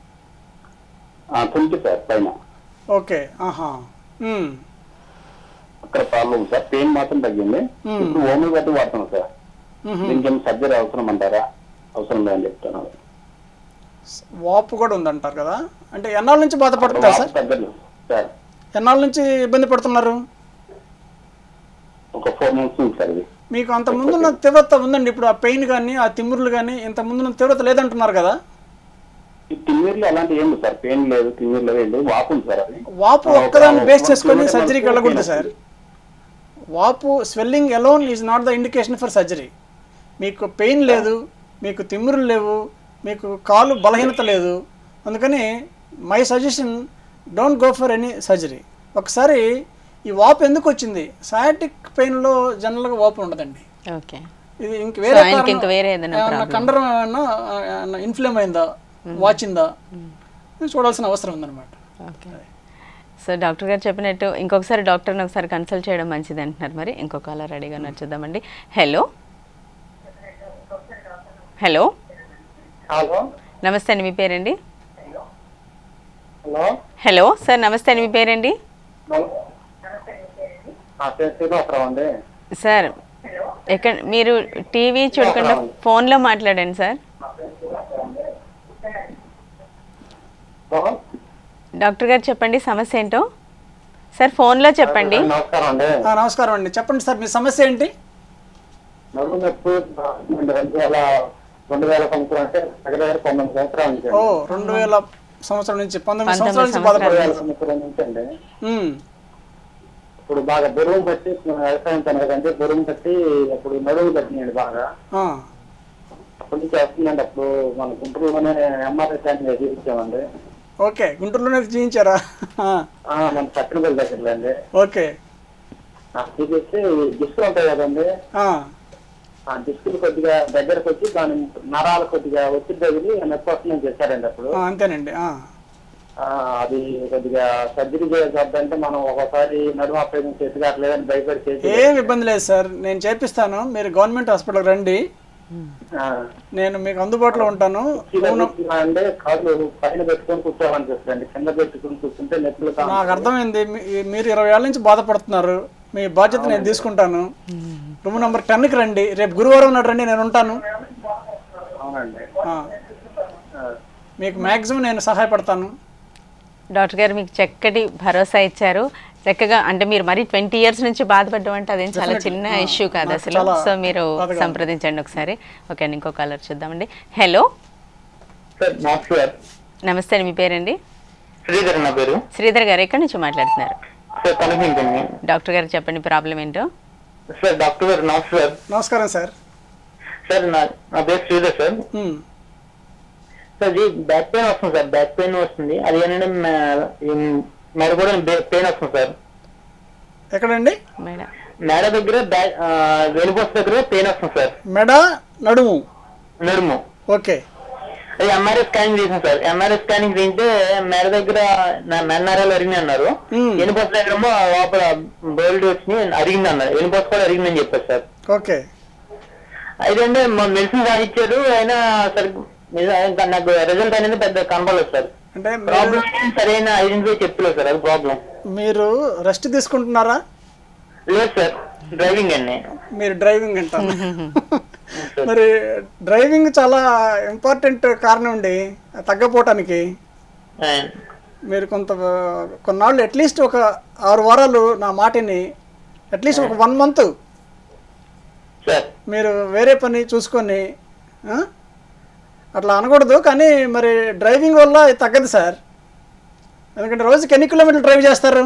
[SPEAKER 7] తుంటి సార్ పైన
[SPEAKER 2] ఓకే ఆహా ఉమ్,
[SPEAKER 7] అక్కడ ప్రాబ్లం సార్ పెయిన్ మాత్రం తగ్గింది
[SPEAKER 2] Hmm.
[SPEAKER 7] ఇప్పుడు హోమియోపతి వాడుతున్నాను సార్
[SPEAKER 2] మ్హూ.
[SPEAKER 7] దీనికేం సర్జరీ అవసరం అంటారా అవసరం లేదని చెప్తున్నారు
[SPEAKER 2] వాపు కూడా ఉందంటారు కదా అంటే ఎన్నాళ్ళ నుంచి బాధపడుతున్నారు సార్
[SPEAKER 7] వాపు తగ్గట్లేదు సార్
[SPEAKER 2] ఎన్నాళ్ళ నుంచి ఇబ్బంది పడుతున్నారు
[SPEAKER 7] ఒక ఫోర్ మంత్స్ ఉంది సార్ ఇది
[SPEAKER 2] మీకు అంత ముందున్న తీవ్రత ఉందండి ఇప్పుడు ఆ పెయిన్ కానీ ఆ తిమ్మురులు కానీ ఇంత ముందున్న తీవ్రత లేదంటున్నారు కదా
[SPEAKER 7] ఈ తిన్నీరులో అలాంటి ఏం లేదు సార్ పెయిన్ లేదు తిన్నీరు లేదు ఏం లేదు వాపు ఉంది సార్ అది
[SPEAKER 2] వాపు
[SPEAKER 7] ఒక-
[SPEAKER 2] ఒక్కదాన్ని
[SPEAKER 7] ఒక
[SPEAKER 2] బేస్
[SPEAKER 7] one
[SPEAKER 2] చేసుకొని
[SPEAKER 7] kilometer
[SPEAKER 2] సర్జరీకి
[SPEAKER 7] వరకు
[SPEAKER 2] వెళ్ళకూడదు
[SPEAKER 7] pain
[SPEAKER 2] సార్
[SPEAKER 7] వస్తుంది.
[SPEAKER 2] వాపు swelling alone is not the indication for surgery మీకు పెయిన్ లేదు మీకు తిమ్మురులు లేవు మీకు కాలు బలహీనత లేదు అందుకని my suggestion don't go for any surgery ఒకసారి ఈ వాపు ఎందుకు వచ్చింది సయాటిక్ పెయిన్లో జనరల్గా వాపు ఉండదండి
[SPEAKER 1] ఓకే
[SPEAKER 2] ఇది ఇంక వేరే
[SPEAKER 1] ఆయనకి
[SPEAKER 2] కారణం-
[SPEAKER 1] ఇంక వేరే ఏదైనా
[SPEAKER 2] ఏమన్నా
[SPEAKER 1] problem?
[SPEAKER 2] కండరం ఏమన్నా ఇన్ఫ్లేమ్ అయిందా వాచిందా ఇది చూడాల్సిన అవసరం ఉందన్నమాట
[SPEAKER 1] ఓకే సో డాక్టర్ గారు చెప్పినట్టు ఇంకొకసారి డాక్టర్ని ఒకసారి కన్సల్ట్ చేయడం మంచిది అంటున్నారు మరి ఇంకొక అలా రెడీగా ఉన్నారు చూద్దామండి హలో హలో
[SPEAKER 7] హలో
[SPEAKER 1] నమస్తే అండి మీ పేరండి
[SPEAKER 7] హలో
[SPEAKER 1] హలో సార్ నమస్తే అండి మీ పేరండి
[SPEAKER 7] శ్రీనివాసరావు అండి
[SPEAKER 1] సార్ ఎక్కడ మీరు టీవీ చూడకుండా ఫోన్లో మాట్లాడండి సార్ డాక్టర్ గారు చెప్పండి సమస్య ఏంటో సార్ ఫోన్లో చెప్పండి
[SPEAKER 7] నమస్కారం అండి
[SPEAKER 2] ఆ, నమస్కారం అండి చెప్పండి సార్ మీ సమస్య ఏంటి
[SPEAKER 7] నడుము నొప్పి రెండు వేల రెండు వేల సంవత్సరం అంటే దగ్గర దగ్గర పంతొమ్మిది సంవత్సరాల నుంచి
[SPEAKER 2] ఓ
[SPEAKER 7] అండి.
[SPEAKER 2] రెండు వేల సంవత్సరం నుంచి పంతొమ్మిది
[SPEAKER 1] పంతొమ్మిది
[SPEAKER 2] సంవత్సరాల నుంచి
[SPEAKER 1] సంవత్సరాలు.
[SPEAKER 7] రెండు వేల
[SPEAKER 2] బాధపడారు
[SPEAKER 7] సంవత్సరం నుంచి అండి
[SPEAKER 2] ఉమ్,
[SPEAKER 7] ఇప్పుడు బాగా బరువు పట్టి వ్యవసాయం తనకంటే బరువు పట్టి అప్పుడు నడువు పట్టినాడు బాగా
[SPEAKER 2] ఆ,
[SPEAKER 7] అప్పటి నుంచి వస్తుందండి అప్పుడు మన గుంటూరులోనే ఎంఆర్ఐ స్కాన్ చూపించామండి
[SPEAKER 2] ఓకే గుంటూరులోనే జీవించారా ఆ,
[SPEAKER 7] ఆ, మన సత్యనపల్లి దగ్గరలో అండి
[SPEAKER 2] ఓకే
[SPEAKER 7] ఆ, చూపిస్తే డిస్కులు ఉంటాయి కదండి
[SPEAKER 2] ఆ,
[SPEAKER 7] ఆ డిస్కులు కొద్దిగా దగ్గరకు వచ్చి దాని నరాలు కొద్దిగా ఒత్తిడి తగిలి నొప్పి వస్తుందని చెప్పారండి అప్పుడు
[SPEAKER 2] ఆ, అంతేనండి ఆ,
[SPEAKER 7] ఆ, అది కొద్దిగా సర్జరీ చేద్దంటే మనం ఒకసారి నడుము ఆపరేషన్ చేసి కావట్లేదని భయపడి చేసి
[SPEAKER 2] ఏం ఇబ్బంది లేదు సార్ నేను చేపిస్తాను మీరు గవర్నమెంట్ హాస్పిటల్కి రండి
[SPEAKER 7] ఆ,
[SPEAKER 2] నేను మీకు అందుబాటులో ఉంటాను
[SPEAKER 7] కింద కూర్చున్నా అంటే కాళ్ళు పైన పెట్టుకొని కూర్చోవాలనిపిస్తుంది కింద పెట్టుకుని కూర్చుంటే నొప్పులు కా-
[SPEAKER 2] నాకు అర్థమైంది మీ- మీరు ఇరవై ఏళ్ళ నుంచి బాధపడుతున్నారు మీ బాధ్యత నేను తీసుకుంటాను రూమ్ నెంబర్ టెన్కి రండి రేపు గురువారం నాడు రండి నేను ఉంటాను
[SPEAKER 7] అవునండి
[SPEAKER 2] ఆ. మీకు మ్యాక్సిమం నేను సహాయపడతాను
[SPEAKER 1] డాక్టర్ గారు మీకు చక్కటి భరోసా ఇచ్చారు చక్కగా అంటే మీరు మరి ట్వంటీ ఇయర్స్ నుంచి బాధపడడం అంటే అదేం చాలా చిన్న ఇష్యూ కాదు
[SPEAKER 2] నాకు
[SPEAKER 1] అసలు
[SPEAKER 2] చాలా
[SPEAKER 1] సో మీరు
[SPEAKER 2] బాధగా ఉంది.
[SPEAKER 1] సంప్రదించండి ఒకసారి ఓకే అండి ఇంకో కాలర్ చూద్దామండి హలో
[SPEAKER 7] సార్ నమస్కార్
[SPEAKER 1] నమస్తే అండి మీ పేరండి
[SPEAKER 7] శ్రీధర్ నా పేరు
[SPEAKER 1] శ్రీధర్ గారు ఎక్కడి నుంచి మాట్లాడుతున్నారు
[SPEAKER 7] సార్ కనిపించండి
[SPEAKER 1] డాక్టర్ గారు చెప్పండి ప్రాబ్లం ఏంటో
[SPEAKER 7] సార్ డాక్టర్ గారు నమస్కార్
[SPEAKER 2] నమస్కారం సార్
[SPEAKER 7] సార్ నా నా పేరు శ్రీధర్ సార్
[SPEAKER 2] ఉమ్.
[SPEAKER 7] సార్ ఇది బ్యాక్ పెయిన్ వస్తుంది సార్ బ్యాక్ పెయిన్ వస్తుంది అది ఏంటంటే మే- ఈ మెడ కూడా పెయిన్ వస్తుంది సార్
[SPEAKER 2] ఎక్కడండి
[SPEAKER 1] మేడం
[SPEAKER 7] మెడ దగ్గర బ్యాక్ వెనుపోస దగ్గర పెయిన్ వస్తుంది సార్
[SPEAKER 2] మెడ నడుము
[SPEAKER 7] నడుము
[SPEAKER 2] ఓకే
[SPEAKER 7] అది ఎంఆర్ఐ స్కానింగ్ చేసాం సార్ ఎంఆర్ఐ స్కానింగ్ చేస్తే మెడ దగ్గర నా మెన్నరాలు అరిగినాయి అన్నారు
[SPEAKER 2] Hmm.
[SPEAKER 7] వెనుపోస దగ్గర ఏమో లోపల బోల్డ్ వచ్చి అరిగింది అన్నారు వెనుపోస కూడా అరిగిందని చెప్పారు సార్
[SPEAKER 2] ఓకే
[SPEAKER 7] అయితే మెడిసిన్ రాసిచ్చారు అయినా సరిగ్గా నిజ- ఇంకా నాకు రిజల్ట్ అనేది పెద్ద కనపడలేదు సార్
[SPEAKER 2] అంటే మీరు-
[SPEAKER 7] ప్రాబ్లం సరైన ఐడెంటిఫై చెప్పలేదు సార్ అది ప్రాబ్లం
[SPEAKER 2] మీరు రెస్ట్ తీసుకుంటున్నారా
[SPEAKER 7] లేదు సార్ డ్రైవింగ్ అండి
[SPEAKER 2] మీరు డ్రైవింగ్ అంటారు మరి డ్రైవింగ్ చాలా ఇంపార్టెంట్ కారణం అండి తగ్గపోవటానికి
[SPEAKER 7] ఆ,
[SPEAKER 2] మీరు కొంత కొన్నాళ్ళు అట్లీస్ట్ ఒక ఆరు వారాలు నా మాటని అట్లీస్ట్ ఒక వన్ మంత్
[SPEAKER 7] సార్
[SPEAKER 2] మీరు వేరే పని చూసుకొని ఆ? అట్లా అనకూడదు కానీ మరి డ్రైవింగ్ వల్ల ఇది తగ్గదు సార్ ఎందుకంటే రోజుకి ఎన్ని కిలోమీటర్లు డ్రైవ్ చేస్తారు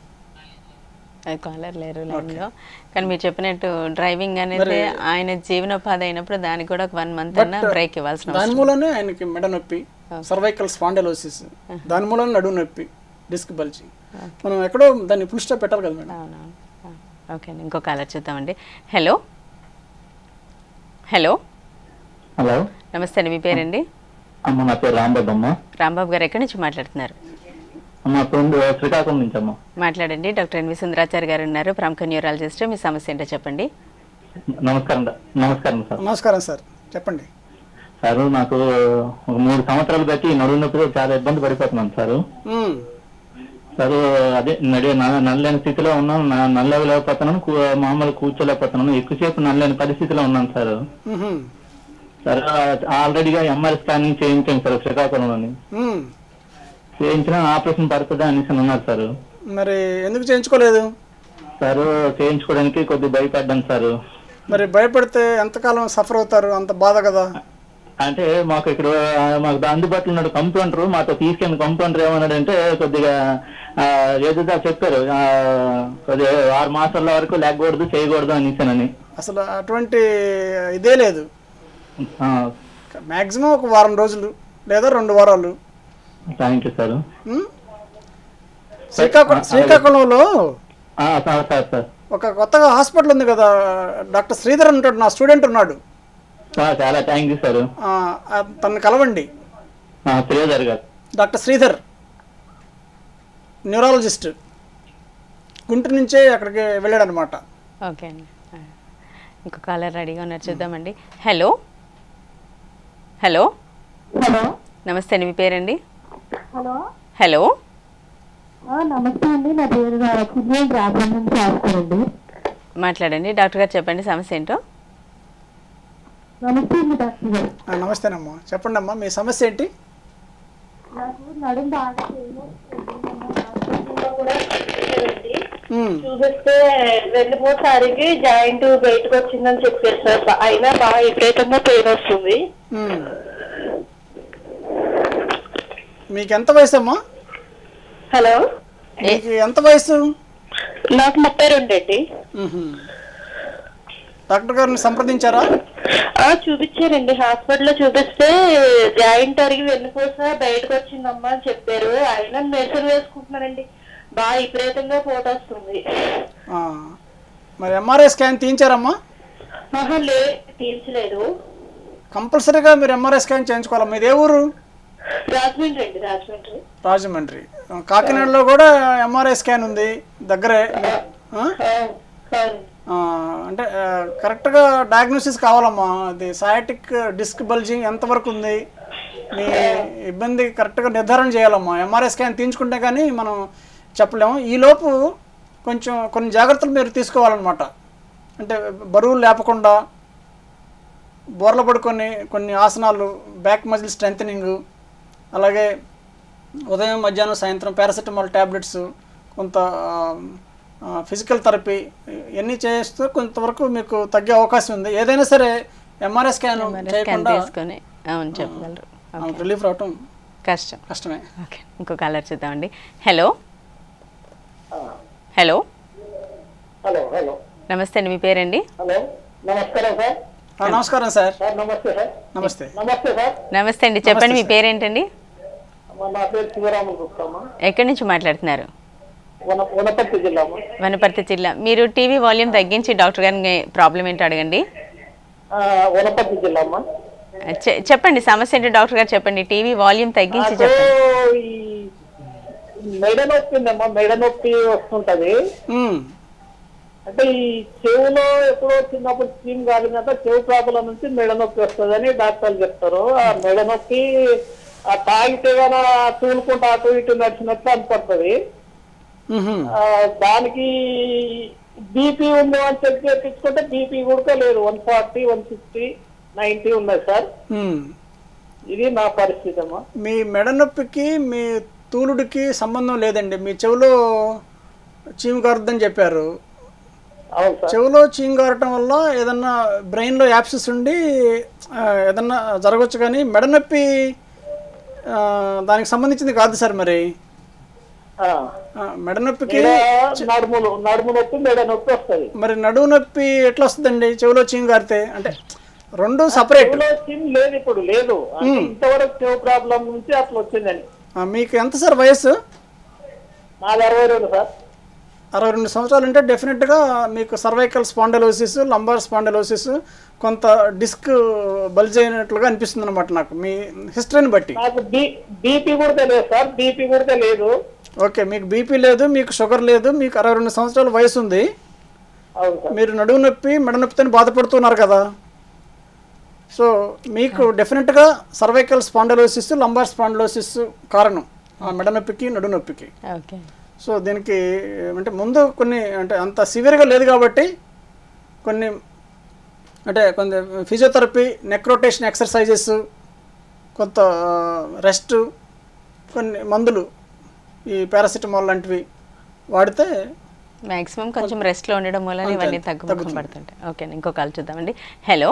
[SPEAKER 1] అది కాలర్ లేరు లైన్లో కానీ మీరు చెప్పినట్టు డ్రైవింగ్ అనేది ఆయన జీవనోపాధి అయినప్పుడు దానికి కూడా ఒక వన్ మంత్ అన్నా బ్రేక్ ఇవ్వాల్సిన
[SPEAKER 2] దాని మూలనే ఆయనకి మెడ నొప్పి సర్వైకల్ స్పాండలోసిస్ దాని మూలనే నడుము నొప్పి డిస్క్ బల్జి మనం ఎక్కడో దాన్ని ఫుల్ స్టాప్ పెట్టాలి కదా మేడం
[SPEAKER 1] అవునవును ఓకే అండి ఇంకో కాలర్ చూద్దామండి హలో హలో
[SPEAKER 7] హలో
[SPEAKER 1] నమస్తే అండి మీ పేరండి
[SPEAKER 7] అమ్మ నా పేరు రాంబాబు అమ్మ
[SPEAKER 1] రాంబాబు గారు ఎక్కడి నుంచి మాట్లాడుతున్నారు
[SPEAKER 7] అమ్మ ఫ్రెండ్ శ్రీకాకుళం నుంచి అమ్మ
[SPEAKER 1] మాట్లాడండి డాక్టర్ ఎన్వి సుందరాచారి గారు ఉన్నారు ప్రముఖ న్యూరాలజిస్ట్ మీ సమస్య ఏంటో చెప్పండి
[SPEAKER 7] నమస్కారం నమస్కారం సార్
[SPEAKER 2] నమస్కారం సార్ చెప్పండి
[SPEAKER 7] సార్ నాకు ఒక మూడు సంవత్సరాలు బట్టి నడుము నొప్పితో చాలా ఇబ్బంది పడిపోతున్నాను సార్
[SPEAKER 2] మ్మ్.
[SPEAKER 7] సార్ అదే నడి న- నడలేని స్థితిలో ఉన్నాను న- నడలేకపోతున్నాను కూ- మామూలు కూర్చోలేకపోతున్నాను ఎక్కువసేపు నడలేని పరిస్థితిలో ఉన్నాను సార్
[SPEAKER 2] మ్హూ.
[SPEAKER 7] సార్ ఆల్రెడీగా ఎంఆర్ స్కానింగ్ చేయించాను సార్ శ్రీకాకుళంలోని
[SPEAKER 2] మ్మ్.
[SPEAKER 7] చేయించిన ఆపరేషన్ పడుతుందా అనేసి అని ఉన్నారు సార్
[SPEAKER 2] మరి ఎందుకు చేయించుకోలేదు
[SPEAKER 7] సార్ చేయించుకోవడానికి కొద్దిగా భయపడ్డాను సార్
[SPEAKER 2] మరి భయపడితే ఎంతకాలం సఫర్ అవుతారు అంత బాధ కదా
[SPEAKER 7] అంటే మాకు ఇక్కడ ఆ, మాకు అందుబాటులో ఉన్నాడు కంప్యూటర్ మాతో తీసుకెళ్ళిన కంప్యూటర్ ఏమన్నాడంటే కొద్దిగా ఆ, ఏదో చెప్పారు ఆ, కొద్దిగా ఆరు మాసాల వరకు లేకూడదు చేయకూడదు అనేసానని
[SPEAKER 2] అసలు అటువంటి ఇదే లేదు మ్యాక్సిమం ఒక వారం రోజులు లేదా రెండు వారాలు
[SPEAKER 7] థ్యాంక్ యూ సార్
[SPEAKER 2] మ్మ్? శ్రీకాకుళం శ్రీకాకుళంలో
[SPEAKER 7] ఆ, సార్ సార్ సార్
[SPEAKER 2] ఒక కొత్తగా హాస్పిటల్ ఉంది కదా డాక్టర్ శ్రీధర్ ఉంటాడు నా స్టూడెంట్ ఉన్నాడు
[SPEAKER 7] సార్ చాలా థ్యాంక్ యూ సార్
[SPEAKER 2] ఆ, ఆ, తనని కలవండి
[SPEAKER 7] శ్రీధర్ గారు
[SPEAKER 2] డాక్టర్ శ్రీధర్ న్యూరాలజిస్ట్ గుంటూరు నుంచే అక్కడికి వెళ్ళాడు అనమాట
[SPEAKER 1] ఓకే అండి ఆ. ఇంకో కాలర్ రెడీగా ఉన్నారు చూద్దామండి హలో హలో
[SPEAKER 6] హలో
[SPEAKER 1] నమస్తే అండి మీ పేరండి
[SPEAKER 6] హలో
[SPEAKER 1] హలో
[SPEAKER 6] ఆ, నమస్తే అండి నా పేరు చిన్న రాజమండ్రి నుంచి చేస్తానండి
[SPEAKER 1] మాట్లాడండి డాక్టర్ గారు చెప్పండి సమస్య ఏంటో
[SPEAKER 6] నమస్తే అండి డాక్టర్ గారు
[SPEAKER 2] ఆ, నమస్తేనమ్మా చెప్పండి అమ్మా మీ సమస్య ఏంటి
[SPEAKER 6] నాకు నడుం బాగా పెయిన్ వస్తుంది.
[SPEAKER 3] హాస్పిటల్లో కూడా చూపించారండి.
[SPEAKER 2] మ్మ్.
[SPEAKER 3] చూపిస్తే రెండు మూడు సారికి జాయింట్ బయటకు వచ్చిందని చెప్పారు సార్ బా- అయినా బాగా విపరీతంగా పెయిన్ వస్తుంది
[SPEAKER 2] మ్మ్. మీకు ఎంత వయసు అమ్మా
[SPEAKER 3] హలో
[SPEAKER 2] మీకు ఎంత వయసు
[SPEAKER 3] నాకు ముప్పై రెండు అండి
[SPEAKER 2] మ్హూ. డాక్టర్ గారిని సంప్రదించారా
[SPEAKER 3] ఆ చూపించారండి హాస్పిటల్లో చూపిస్తే జాయింట్ అరిగి వెన్నుపూస బయటకు వచ్చిందమ్మా అని చెప్పారు అయినా మెడిసిన్ వేసుకుంటున్నానండి బాగా విపరీతంగా పోటొస్తుంది
[SPEAKER 2] ఆ. మరి ఎంఆర్ఐ స్కాన్ తీయించారమ్మా
[SPEAKER 3] ఆహా లే తీర్చలేదు
[SPEAKER 2] కంపల్సరీగా మీరు ఎంఆర్ఐ స్కాన్ చేయించుకోవాలి మీది ఏ ఊరు
[SPEAKER 5] రాజమండ్రి అండి రాజమండ్రి
[SPEAKER 2] రాజమండ్రి ఆ, కాకినాడలో కూడా ఎంఆర్ఐ స్కాన్ ఉంది దగ్గరే ఆ? ఆ, అంటే ఆ, కరెక్ట్గా డయాగ్నోసిస్ కావాలమ్మా అది సయాటిక్ డిస్క్ బల్జింగ్ ఎంతవరకు ఉంది మీ ఇబ్బంది కరెక్ట్గా నిర్ధారణ చేయాలమ్మా ఎంఆర్ఐ స్కాన్ తీయించుకుంటే కానీ మనం చెప్పలేము ఈలోపు కొంచెం కొన్ని జాగ్రత్తలు మీరు తీసుకోవాలన్నమాట అంటే బరువు లేపకుండా బోర్ల పడుకొని కొన్ని ఆసనాలు బ్యాక్ మజిల్ స్ట్రెంథనింగ్ అలాగే ఉదయం మధ్యాహ్నం సాయంత్రం పారాసెటమాల్ ట్యాబ్లెట్స్ కొంత ఫిజికల్ థెరపీ ఇవన్నీ చేస్తూ కొంతవరకు మీకు తగ్గే అవకాశం ఉంది ఏదైనా సరే ఎంఆర్ఐ స్కాన్
[SPEAKER 1] స్కాన్
[SPEAKER 2] చేయకుండా
[SPEAKER 1] తీసుకొని అవును చెప్పగలరు
[SPEAKER 2] రిలీఫ్ రావటం
[SPEAKER 1] కష్టం
[SPEAKER 2] కష్టమే
[SPEAKER 1] ఓకే ఇంకో కలర్ చూద్దామండి హలో హలో
[SPEAKER 4] హలో హలో
[SPEAKER 1] నమస్తే అండి మీ పేరండి
[SPEAKER 4] హలో నమస్కారం సార్
[SPEAKER 2] ఆ, నమస్కారం సార్
[SPEAKER 4] సార్ నమస్తే సార్
[SPEAKER 2] నమస్తే
[SPEAKER 4] నమస్తే సార్
[SPEAKER 1] నమస్తే అండి చెప్పండి మీ పేరేంటండి
[SPEAKER 4] నా పేరు శివరాములు గుప్తామా
[SPEAKER 1] ఎక్కడి నుంచి మాట్లాడుతున్నారు
[SPEAKER 4] వన వనపర్తి జిల్లా అమ్మా.
[SPEAKER 1] వనపర్తి జిల్లా మీరు టీవీ వాల్యూమ్ తగ్గించి డాక్టర్ గారిని ప్రాబ్లం ఏంటో అడగండి
[SPEAKER 4] ఆ, వనపర్తి జిల్లా అమ్మా
[SPEAKER 1] చె- చెప్పండి సమస్య ఏంటో డాక్టర్ గారు చెప్పండి టీవీ వాల్యూమ్ తగ్గించి
[SPEAKER 4] నాకు
[SPEAKER 1] చెప్పండి
[SPEAKER 4] ఈ మెడ నొప్పి ఉందమ్మా మెడ నొప్పి వస్తుంటది
[SPEAKER 2] మ్మ్.
[SPEAKER 4] అంటే ఈ చెవులో ఎప్పుడో చిన్నప్పుడు స్కీమ్ కాలినాక చెవు ప్రాబ్లం నుంచి మెడ నొప్పి వస్తుందని డాక్టర్లు చెప్తారు ఆ మెడ నొప్పి ఆ తాగితే గన తూలుకుంటూ అటు ఇటు నడిచినట్టు అనిపడుతుంది
[SPEAKER 2] మ్మ్హ్మ్.
[SPEAKER 4] ఆ, దానికి బీపీ ఉంది అని చెక్ చేయించుకుంటే బీపీ కూడా లేదు one forty one sixty ninety ఉన్నది సార్
[SPEAKER 2] మ్మ్.
[SPEAKER 4] ఇది నా పరిస్థితి అమ్మా
[SPEAKER 2] మీ మెడ నొప్పికి మీ తూలుడికి సంబంధం లేదండి మీ చెవిలో చీము గారుద్దని చెప్పారు
[SPEAKER 4] అవును సార్
[SPEAKER 2] చెవిలో చీము గారటం వల్ల ఏదన్నా బ్రెయిన్లో యాప్సిస్ ఉండి ఆ, ఏదన్నా జరగవచ్చు కానీ మెడ నొప్పి ఆ, దానికి సంబంధించింది కాదు సార్ మరి
[SPEAKER 4] ఆ.
[SPEAKER 2] ఆ, మెడ నొప్పికి
[SPEAKER 4] మెడ నడుములు నడుము నొప్పి మెడ నొప్పి వస్తుంది
[SPEAKER 2] మరి నడువు నొప్పి ఎట్లా వస్తుందండి చెవిలో చీము గారితే అంటే రెండు సపరేట్
[SPEAKER 4] చెవులో సిమ్ లేదు ఇప్పుడు లేదు అంటే ఇంతవరకు చెవు ప్రాబ్లం నుంచి అట్లా వచ్చిందండి
[SPEAKER 2] మీకు ఎంత సార్ వయస్సు
[SPEAKER 4] నాది అరవై రెండు సార్
[SPEAKER 2] అరవై రెండు సంవత్సరాలు అంటే డెఫినెట్గా మీకు సర్వైకల్ స్పాండలోసిస్ లంబార్ స్పాండలోసిస్ కొంత డిస్క్ బల్జ్ అయినట్లుగా అనిపిస్తుంది అనమాట నాకు మీ హిస్టరీని బట్టి
[SPEAKER 4] నాకు బీ బీపీ కూడా తెలియదు సార్ బీపీ కూడా తెలియదు
[SPEAKER 2] ఓకే మీకు బీపీ లేదు మీకు షుగర్ లేదు మీకు అరవై రెండు సంవత్సరాల వయసు ఉంది
[SPEAKER 4] అవును సార్
[SPEAKER 2] మీరు నడువు నొప్పి మెడ నొప్పితో బాధపడుతున్నారు కదా సో మీకు డెఫినెట్గా సర్వైకల్ స్పాండలోసిస్ లంబార్ స్పాండలోసిస్ కారణం ఆ మెడ నొప్పికి నడువు నొప్పికి
[SPEAKER 1] ఓకే
[SPEAKER 2] సో దీనికి అంటే ముందు కొన్ని అంటే అంత సివియర్గా లేదు కాబట్టి కొన్ని అంటే కొంత ఫిజియోథెరపీ నెక్ రొటేషన్ ఎక్సర్సైజెస్ కొంత రెస్ట్ కొన్ని మందులు ఈ పారాసిటమాల్ లాంటివి వాడితే
[SPEAKER 1] మాక్సిమం కొంచెం రెస్ట్లో ఉండడం వల్ల
[SPEAKER 2] అంతే,
[SPEAKER 1] ఇవన్నీ తగ్గుముఖం
[SPEAKER 2] తగ్గుతుంది.
[SPEAKER 1] పడుతుంటాయి ఓకే ఇంకో కాల్ చూద్దామండి హలో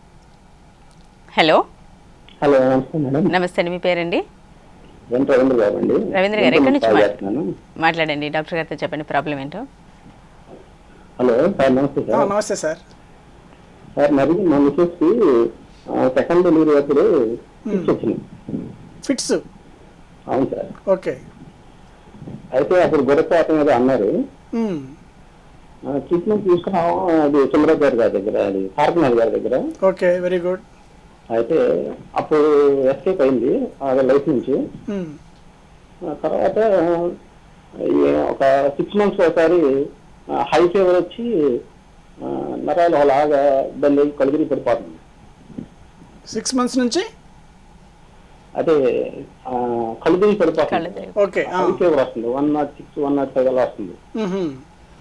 [SPEAKER 1] హలో
[SPEAKER 8] హలో నమస్తే మేడం
[SPEAKER 1] నమస్తే అండి మీ పేరండి
[SPEAKER 8] నేను రవీంద్ర గారు అండి
[SPEAKER 1] రవీంద్ర గారు ఎక్కడి నుంచి
[SPEAKER 8] కాల్
[SPEAKER 1] మాట్లా-
[SPEAKER 8] చేస్తున్నాను
[SPEAKER 1] మాట్లాడండి డాక్టర్ గారితో చెప్పండి ప్రాబ్లం ఏంటో
[SPEAKER 8] హలో సార్ నమస్తే
[SPEAKER 2] ఆ,
[SPEAKER 8] సార్
[SPEAKER 2] నమస్తే సార్
[SPEAKER 8] సార్ మరి మా మిసెస్ కి సెకండ్ డెలివరీ అప్పుడు ఫిక్స్ వచ్చింది
[SPEAKER 2] ఫిట్స్
[SPEAKER 8] అవును సార్
[SPEAKER 2] ఓకే
[SPEAKER 8] అయితే అప్పుడు గొడవపాతం ఏదో అన్నారు
[SPEAKER 2] మ్మ్.
[SPEAKER 8] ట్రీట్మెంట్ తీసుకున్నాం అది సుమరాజ్ గారి గారి దగ్గర అది తారకనాథ్ గారి దగ్గర
[SPEAKER 2] ఓకే వెరీ గుడ్
[SPEAKER 8] అయితే అప్పుడు ఎస్కేప్ అయింది అది లైఫ్ నుంచి
[SPEAKER 2] మ్మ్.
[SPEAKER 8] ఆ తర్వాత ఈ ఒక సిక్స్ మంత్స్ ఒకసారి హై ఫీవర్ వచ్చి ఆ, నరాలు అలాగా దాన్ని కలిగిరి పడిపోతుంది
[SPEAKER 2] సిక్స్ మంత్స్ నుంచి
[SPEAKER 8] అదే ఆ, కలుగురి పడిపోతుంది
[SPEAKER 1] కళ్ళు
[SPEAKER 2] ఓకే ఆ.
[SPEAKER 8] హై ఫీవర్ వస్తుంది one naught six one naught five అలా వస్తుంది
[SPEAKER 2] మ్మ్హ్మ్.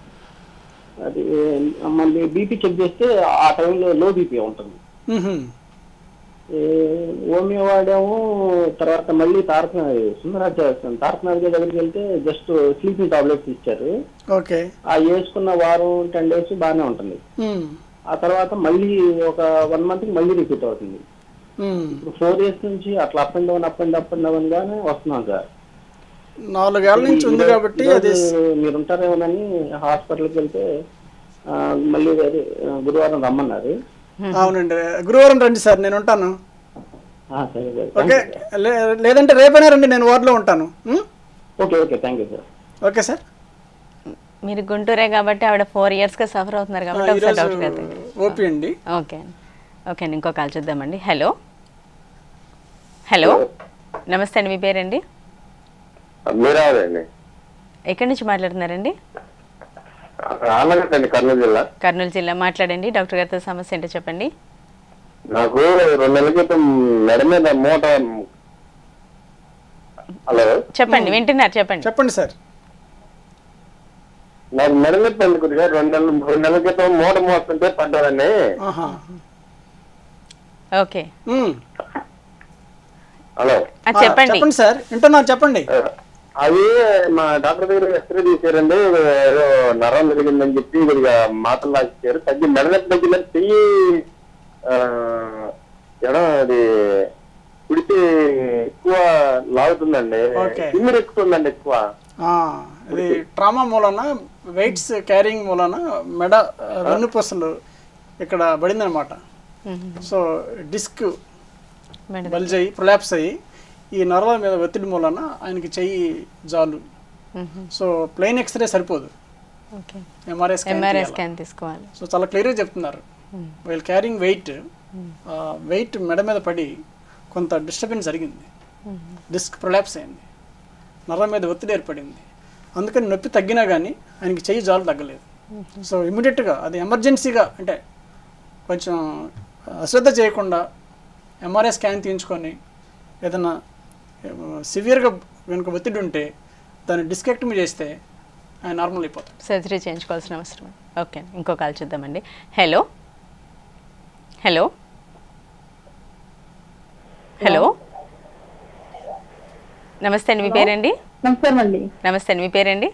[SPEAKER 8] అది మళ్ళీ బీపీ చెక్ చేస్తే ఆ టైంలో లో బీపీ ఉంటుంది
[SPEAKER 2] మ్మ్హ్మ్.
[SPEAKER 8] ఏ, హోమియో వాడాము తర్వాత మళ్ళీ తారక సుందరాజ తారకనాథ్ గారి దగ్గరికి వెళ్తే జస్ట్ స్లీపింగ్ టాబ్లెట్స్ ఇచ్చారు
[SPEAKER 2] ఓకే
[SPEAKER 8] ఆ వేసుకున్న వారం టెన్ డేస్ బాగానే ఉంటుంది
[SPEAKER 2] మ్మ్.
[SPEAKER 8] ఆ తర్వాత మళ్ళీ ఒక వన్ మంత్ కి మళ్ళీ రిపీట్ అవుతుంది
[SPEAKER 2] మ్మ్.
[SPEAKER 8] ఇప్పుడు ఫోర్ ఇయర్స్ నుంచి అట్లా up and down up and up and down గానే వస్తున్నాం సార్
[SPEAKER 2] నాలుగేళ్ల నుంచి ఉంది
[SPEAKER 8] ఈరోజు-
[SPEAKER 2] కాబట్టి
[SPEAKER 8] ఈరోజు
[SPEAKER 2] అది
[SPEAKER 8] మీరు ఉంటారేమోనని హాస్పిటల్కి వెళ్తే ఆ, మళ్ళీ అదే, ఆ, గురువారం రమ్మన్నారు
[SPEAKER 2] అవునండి గురువారం రండి సార్ నేను ఉంటాను
[SPEAKER 8] ఆ, సరే సార్
[SPEAKER 2] ఓకే లే- లేదంటే రేపైనా రండి నేను వార్డులో ఉంటాను మ్మ్?
[SPEAKER 8] Okay okay thank you sir
[SPEAKER 2] okay sir
[SPEAKER 1] మీరు గుంటూరే కాబట్టి ఆవిడ ఫోర్ ఇయర్స్గా సఫర్ అవుతున్నారు కాబట్టి ఒకసారి
[SPEAKER 2] ఈరోజు
[SPEAKER 1] డాక్టర్ గారి దగ్గరికి.
[SPEAKER 2] ఓపీ అండి
[SPEAKER 1] ఓకే అండి ఓకే అండి ఇంకో కాల్ చూద్దామండి హలో హలో నమస్తే అండి మీ పేరండి
[SPEAKER 4] మీరాదండి
[SPEAKER 1] ఎక్కడి నుంచి మాట్లాడుతున్నారండి
[SPEAKER 4] ఆనగడ్డ అండి కర్నూలు జిల్లా
[SPEAKER 1] కర్నూలు జిల్లా మాట్లాడండి డాక్టర్ గారితో సమస్య ఏంటో చెప్పండి
[SPEAKER 4] నాకు రెండు నెలల క్రితం మెడ మీద మూట హలో
[SPEAKER 1] చెప్పండి వింటున్నారు చెప్పండి
[SPEAKER 2] చెప్పండి సార్
[SPEAKER 4] నాకు మెడ నొప్పి ఎందుకు కొద్దిగా రెండు నెలలు రెండు నెలల క్రితం మూట మోస్తుంటే పడ్డానండి
[SPEAKER 2] ఆహా
[SPEAKER 1] ఓకే
[SPEAKER 2] ఉమ్.
[SPEAKER 4] హలో
[SPEAKER 1] ఆ,
[SPEAKER 2] ఆ,
[SPEAKER 1] చెప్పండి
[SPEAKER 2] చెప్పండి సార్ వింటున్నారు చెప్పండి
[SPEAKER 4] అది మా డాక్టర్ దగ్గర ఎక్స్రే తీసారండి ఏదో నరం జరిగిందని చెప్పి కొద్దిగా మాటలు రాసిచ్చారు తగ్గి మెడ నొప్పి తగ్గిందని చెయ్యి ఆ, ఎడం అది కుడితే ఎక్కువ లాగుతుందండి
[SPEAKER 2] ఓకే.
[SPEAKER 4] తిమ్మిరి ఎక్కుతుందండి ఎక్కువ
[SPEAKER 2] ఆ, ఇది ట్రామా మూలన వెయిట్స్ క్యారింగ్ మూలన మెడ ఆ, వెన్నుపూసలు ఇక్కడ పడిందనమాట సో డిస్క్
[SPEAKER 1] మేడం
[SPEAKER 2] బల్జ్ అయ్యి ప్రొలాప్స్ అయ్యి ఈ నరాల మీద ఒత్తిడి మూలన ఆయనకి చెయ్యి జాలు సో ప్లెయిన్ ఎక్స్రే సరిపోదు
[SPEAKER 1] okay
[SPEAKER 2] MRI
[SPEAKER 1] MRI
[SPEAKER 2] scan
[SPEAKER 1] scan తీసుకోవాలి
[SPEAKER 2] సో చాలా క్లియర్గా చెప్తున్నారు వీళ్ళు క్యారింగ్ వెయిట్ వెయిట్ మెడ మీద పడి కొంత డిస్టర్బెన్స్ జరిగింది డిస్క్ ప్రొలాప్స్ అయింది నరం మీద ఒత్తిడి ఏర్పడింది అందుకని నొప్పి తగ్గినా కానీ ఆయనకి చెయ్యి జాలు తగ్గలేదు సో ఇమీడియట్గా అది ఎమర్జెన్సీగా అంటే కొంచెం అశ్రద్ధ చేయకుండా ఎంఆర్ఐ స్కాన్ తీయించుకొని ఏదైనా సివియర్గా వెనుక ఒత్తిడి ఉంటే దాన్ని డిస్కెక్టమీ చేస్తే ఆయన నార్మల్ అయిపోతాడు
[SPEAKER 1] సర్జరీ చేయించుకోవాల్సిన అవసరం ఉంది. ఓకే ఇంకో కాల్ చూద్దామండి హలో హలో హలో నమస్తే అండి మీ పేరండి
[SPEAKER 6] నమస్కారం అండి
[SPEAKER 1] నమస్తే అండి మీ పేరండి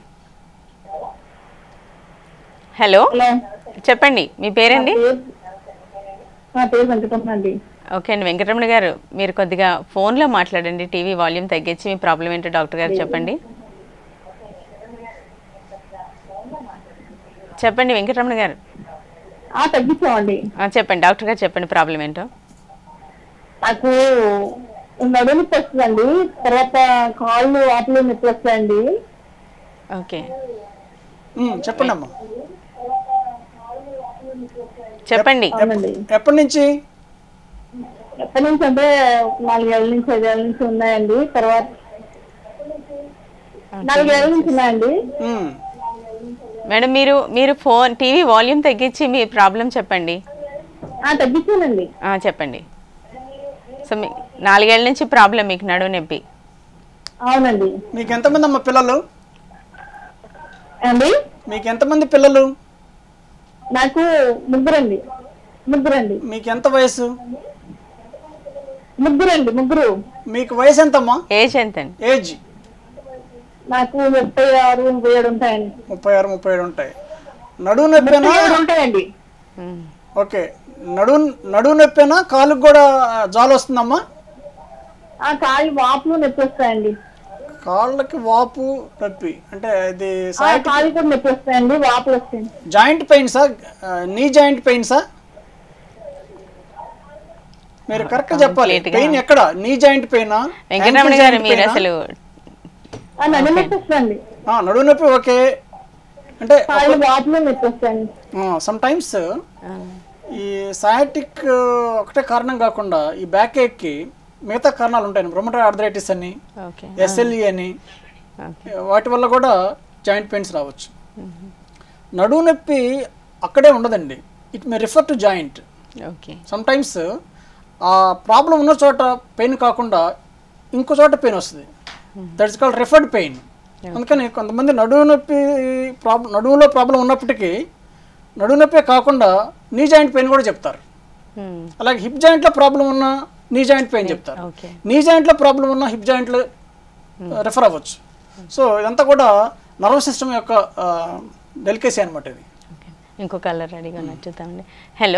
[SPEAKER 1] హలో
[SPEAKER 6] హలో
[SPEAKER 1] చెప్పండి మీ పేరండి
[SPEAKER 6] నా పేరు వెంకటమ్మ అండి
[SPEAKER 1] ఓకే అండి వెంకటరమణ గారు మీరు కొద్దిగా ఫోన్లో మాట్లాడండి టీవీ వాల్యూమ్ తగ్గించి మీ ప్రాబ్లం ఏంటో డాక్టర్ గారు చెప్పండి చెప్పండి వెంకటరమణ గారు
[SPEAKER 6] ఆ తగ్గించామండి
[SPEAKER 1] ఆ, చెప్పండి డాక్టర్ గారు చెప్పండి ప్రాబ్లం ఏంటో
[SPEAKER 6] నాకు నడుము నొప్పి వస్తుందండి తర్వాత కాళ్ళు ఆటలు నొప్పి వస్తాయండి
[SPEAKER 1] ఓకే
[SPEAKER 2] ఉమ్, చెప్పండి అమ్మా
[SPEAKER 1] చెప్పండి
[SPEAKER 6] అవునండి
[SPEAKER 2] ఎప్పటి నుంచి
[SPEAKER 6] ఎప్పటి నుంచి అంటే ఒక నాలుగేళ్ల నుంచి ఐదేళ్ల నుంచి ఉన్నాయండి తర్వాత నాలుగేళ్ల నుంచి ఉన్నాయండి
[SPEAKER 2] ఉమ్,
[SPEAKER 1] మేడం మీరు మీరు ఫోన్ టీవీ వాల్యూమ్ తగ్గించి మీ ప్రాబ్లం చెప్పండి
[SPEAKER 6] ఆ తగ్గించానండి
[SPEAKER 1] ఆ, చెప్పండి సో మీ నాలుగేళ్ల నుంచి ప్రాబ్లం మీకు నడువు నొప్పి
[SPEAKER 6] అవునండి
[SPEAKER 2] మీకు ఎంతమంది అమ్మ పిల్లలు
[SPEAKER 6] అండి
[SPEAKER 2] మీకు ఎంతమంది పిల్లలు
[SPEAKER 6] నాకు ముగ్గురండి ముగ్గురండి
[SPEAKER 2] మీకు ఎంత వయసు
[SPEAKER 6] ముగ్గురండి ముగ్గురు
[SPEAKER 2] మీకు వయసు ఎంతమ్మా
[SPEAKER 1] ఏజ్ ఎంత అండి
[SPEAKER 2] ఏజ్
[SPEAKER 6] నాకు ముప్పై ఆరు ముప్పై ఏడు ఉంటాయండి
[SPEAKER 2] ముప్పై ఆరు ముప్పై ఏడు ఉంటాయి నడువు నొప్పేనా
[SPEAKER 6] ముప్పై ఏడు ఉంటాయండి
[SPEAKER 1] ఉమ్.
[SPEAKER 2] ఓకే నడువు నడువు నొప్పేనా కాలుకు కూడా జాలు వస్తుందమ్మా
[SPEAKER 6] ఆ కాళ్ళు వాపులు నొప్పి వస్తాయండి
[SPEAKER 2] కాళ్ళకి వాపు నొప్పి అంటే ఇది
[SPEAKER 6] ఆ కాళ్ళు కూడా నొప్పి వస్తాయండి వాపులు వస్తాయండి
[SPEAKER 2] జాయింట్ పెయిన్సా నీ జాయింట్ పెయిన్సా మీరు కరెక్ట్ చెప్పాలి
[SPEAKER 1] Complete గా.
[SPEAKER 2] పెయిన్ ఎక్కడ నీ జాయింట్ పెయినా
[SPEAKER 1] వెంకటరమణ గారు మీరు అసలు
[SPEAKER 6] ఆ నడుము నొప్పి వస్తుంది
[SPEAKER 2] నడువు నొప్పి ఓకే అంటే
[SPEAKER 6] కాళ్ళు వాపులు నొప్పి వస్తాయండి
[SPEAKER 2] సమ్ టైమ్స్ ఈ సయాటిక్ ఒకటే కారణం కాకుండా ఈ బ్యాక్ ఏక్కి మిగతా కారణాలు ఉంటాయి రొమటా ఆర్థరైటిస్ అని
[SPEAKER 1] ఓకే
[SPEAKER 2] ఎస్ఎల్ఈ అని
[SPEAKER 1] ఓకే
[SPEAKER 2] వాటి వల్ల కూడా జాయింట్ పెయిన్స్ రావచ్చు నడువు నొప్పి అక్కడే ఉండదండి it may refer to joint
[SPEAKER 1] okay
[SPEAKER 2] sometimes ఆ ప్రాబ్లం ఉన్న చోట పెయిన్ కాకుండా ఇంకో చోట పెయిన్ వస్తుంది that is called referred pain అందుకని కొంతమంది నడువు నొప్పి ప్రాబ్లం నడువులో ప్రాబ్లం ఉన్నప్పటికీ నడువు నొప్పే కాకుండా నీ జాయింట్ పెయిన్ కూడా చెప్తారు
[SPEAKER 1] ఉమ్.
[SPEAKER 2] అలాగే హిప్ జాయింట్లో ప్రాబ్లం ఉన్న నీ జాయింట్ పెయిన్ చెప్తారు
[SPEAKER 1] ఓకే
[SPEAKER 2] నీ జాయింట్లో ప్రాబ్లం ఉన్న హిప్ జాయింట్లో రెఫర్ అవ్వచ్చు సో ఇదంతా కూడా నర్వస్ సిస్టమ్ యొక్క డెలికేసీ అనమాట ఇది
[SPEAKER 1] ఓకే ఇంకో కలర్ రెడీగా ఉన్నది చూద్దామండి హలో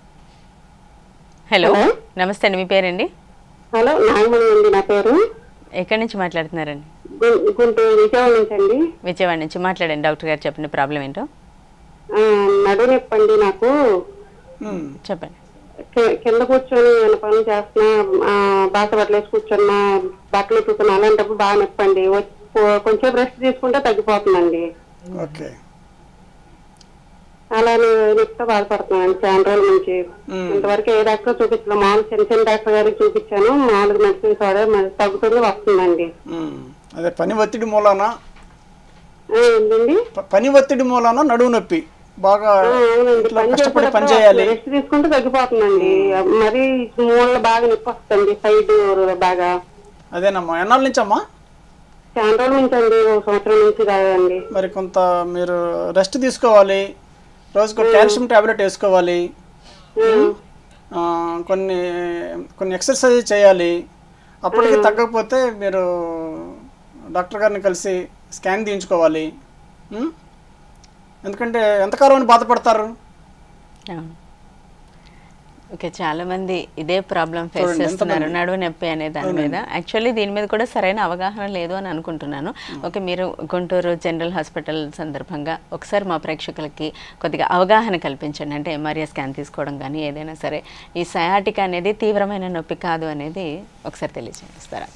[SPEAKER 1] హలో నమస్తే అండి మీ పేరండి
[SPEAKER 5] హలో నాగమణి అండి నా పేరు
[SPEAKER 1] ఎక్కడి నుంచి మాట్లాడుతున్నారండి
[SPEAKER 5] గు- గుంటూరు విజయవాడ నుంచి అండి
[SPEAKER 1] విజయవాడ నుంచి మాట్లాడండి డాక్టర్ గారు చెప్పండి ప్రాబ్లం ఏంటో
[SPEAKER 5] ఆ, నడుము నొప్పి అండి నాకు
[SPEAKER 2] మ్మ్.
[SPEAKER 1] చెప్పండి
[SPEAKER 5] కి- కింద కూర్చొని ఏమైనా పనులు చేస్తున్నా ఆ, బాస బట్టలు వేసి కూర్చున్నా బట్టలు ఉతుకుతున్నా అలాంటప్పుడు బాగా నొప్పి అండి వచ్చి- కొ- కొంచెం రెస్ట్ తీసుకుంటే తగ్గిపోతుందండి
[SPEAKER 2] ఓకే
[SPEAKER 5] అలానే నొప్పితో బాధపడుతున్నాను చాలా రోజుల నుంచి ఇంతవరకు ఏ డాక్టర్ చూపించలేదు మామూలు చిన్న చిన్న డాక్టర్ గారికి చూపించాను మామూలుగా మెడిసిన్స్ వాడే మరి తగ్గుతుంది వస్తుందండి
[SPEAKER 2] ఉమ్. అదే పని ఒత్తిడి మూలాన
[SPEAKER 5] ఆ, ఏంటండి
[SPEAKER 2] ప- పని ఒత్తిడి మూలాన నడువు నొప్పి బాగా
[SPEAKER 5] ఆ, అవునండి
[SPEAKER 2] ఇట్లా
[SPEAKER 5] పని
[SPEAKER 2] కష్టపడి పని
[SPEAKER 5] చేసేటప్పుడు
[SPEAKER 2] చేయాలి
[SPEAKER 5] రెస్ట్ తీసుకుంటే తగ్గిపోతుందండి మరి మూల బాగా నొప్పి వస్తుంది సైడ్ బాగా
[SPEAKER 2] అదేనమ్మా ఎన్నాళ్ళ నుంచి అమ్మా
[SPEAKER 5] చాలా రోజుల నుంచి అండి ఒక సంవత్సరం నుంచి కాదండి
[SPEAKER 2] మరి కొంత మీరు రెస్ట్ తీసుకోవాలి రోజుకు కాల్షియం టాబ్లెట్ వేసుకోవాలి ఆ, కొన్ని కొన్ని ఎక్సర్సైజ్ చేయాలి అప్పటికి తగ్గకపోతే మీరు డాక్టర్ గారిని కలిసి స్కాన్ తీయించుకోవాలి ఉం? ఎందుకంటే ఎంతకాలం అని బాధపడతారు
[SPEAKER 1] అవును ఓకే చాలా మంది ఇదే ప్రాబ్లం ఫేస్
[SPEAKER 2] చూడండి,
[SPEAKER 1] చేస్తున్నారు
[SPEAKER 2] ఎంతమంది?
[SPEAKER 1] నడువు నొప్పి అనే దాని మీద యాక్చువల్లీ దీని మీద కూడా సరైన అవగాహన లేదు అని అనుకుంటున్నాను ఓకే మీరు గుంటూరు జనరల్ హాస్పిటల్ సందర్భంగా ఒకసారి మా ప్రేక్షకులకి కొద్దిగా అవగాహన కల్పించండి అంటే ఎంఆర్ఐ స్కాన్ తీసుకోవడం కానీ ఏదైనా సరే ఈ సయాటిక్ అనేది తీవ్రమైన నొప్పి కాదు అనేది ఒకసారి తెలియజేస్తారా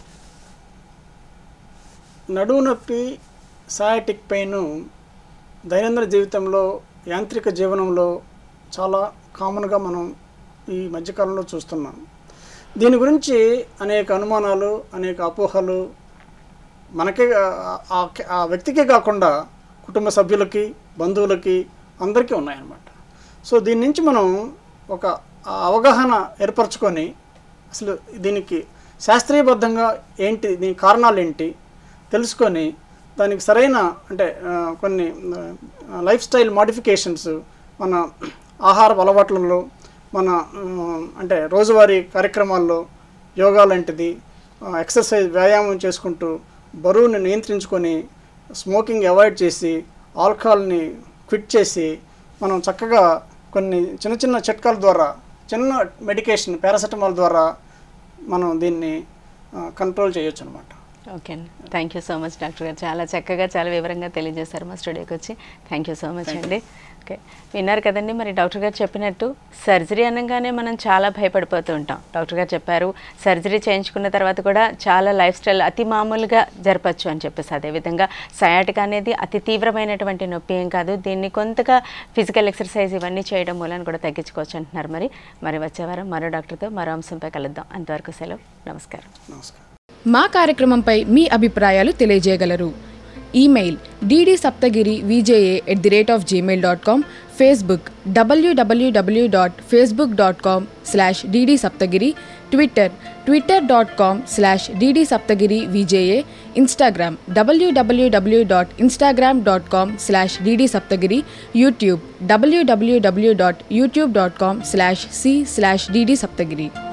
[SPEAKER 2] నడువు నొప్పి సయాటిక్ పెయిన్ దైనందిన జీవితంలో యాంత్రిక జీవనంలో చాలా కామన్గా మనం ఈ మధ్యకాలంలో చూస్తున్నాం దీని గురించి అనేక అనుమానాలు అనేక అపోహలు మనకే ఆ- ఆ- ఆ వ్యక్తికే కాకుండా కుటుంబ సభ్యులకి బంధువులకి అందరికీ ఉన్నాయన్నమాట సో దీని నుంచి మనం ఒక ఆ అవగాహన ఏర్పరచుకొని అసలు దీనికి శాస్త్రీయబద్ధంగా ఏంటి దీని కారణాలు ఏంటి తెలుసుకొని దానికి సరైన అంటే ఆ, కొన్ని లైఫ్ స్టైల్ మాడిఫికేషన్స్ మన ఆహార అలవాట్లలో మన ఆ, అంటే రోజువారీ కార్యక్రమాల్లో యోగా లాంటిది ఆ, ఎక్సర్సైజ్ వ్యాయామం చేసుకుంటూ బరువుని నియంత్రించుకొని స్మోకింగ్ అవాయిడ్ చేసి ఆల్కహాల్ని క్విట్ చేసి మనం చక్కగా కొన్ని చిన్న చిన్న చిట్కాల ద్వారా చిన్న మెడికేషన్ పారాసెటమాల్ ద్వారా మనం దీన్ని కంట్రోల్ చేయొచ్చు అనమాట
[SPEAKER 1] ఓకే అండి thank you so much doctor గారు చాలా చక్కగా చాలా వివరంగా తెలియజేశారు మా స్టూడియోకి వచ్చి థ్యాంక్ యూ సో మచ్ అండి ఓకే విన్నారు కదండి మరి డాక్టర్ గారు చెప్పినట్టు సర్జరీ అనగానే మనం చాలా భయపడిపోతూ ఉంటాం డాక్టర్ గారు చెప్పారు సర్జరీ చేయించుకున్న తర్వాత కూడా చాలా లైఫ్ స్టైల్ అతి మామూలుగా జరపచ్చు అని చెప్పేసి అదేవిధంగా సయాటిక్ అనేది అతి తీవ్రమైనటువంటి నొప్పి ఏం కాదు దీన్ని కొంతగా ఫిజికల్ ఎక్సర్సైజ్ ఇవన్నీ చేయడం మూలన కూడా తగ్గించుకోవచ్చు అంటున్నారు మరి మరి వచ్చే వారం మరో డాక్టర్తో మరో అంశంపై కలుద్దాం అంతవరకు సెలవు నమస్కారం
[SPEAKER 2] నమస్కారం
[SPEAKER 9] మా కార్యక్రమంపై మీ అభిప్రాయాలు తెలియజేయగలరు email DD Saptagiri VJA at the rate of Gmail dot com Facebook WWW dot Facebook dot com slash DD Saptagiri Twitter Twitter dot com slash DD Saptagiri VJA Instagram WWW dot Instagram dot com slash DD Saptagiri YouTube WWW dot YouTube dot com slash C slash DD Saptagiri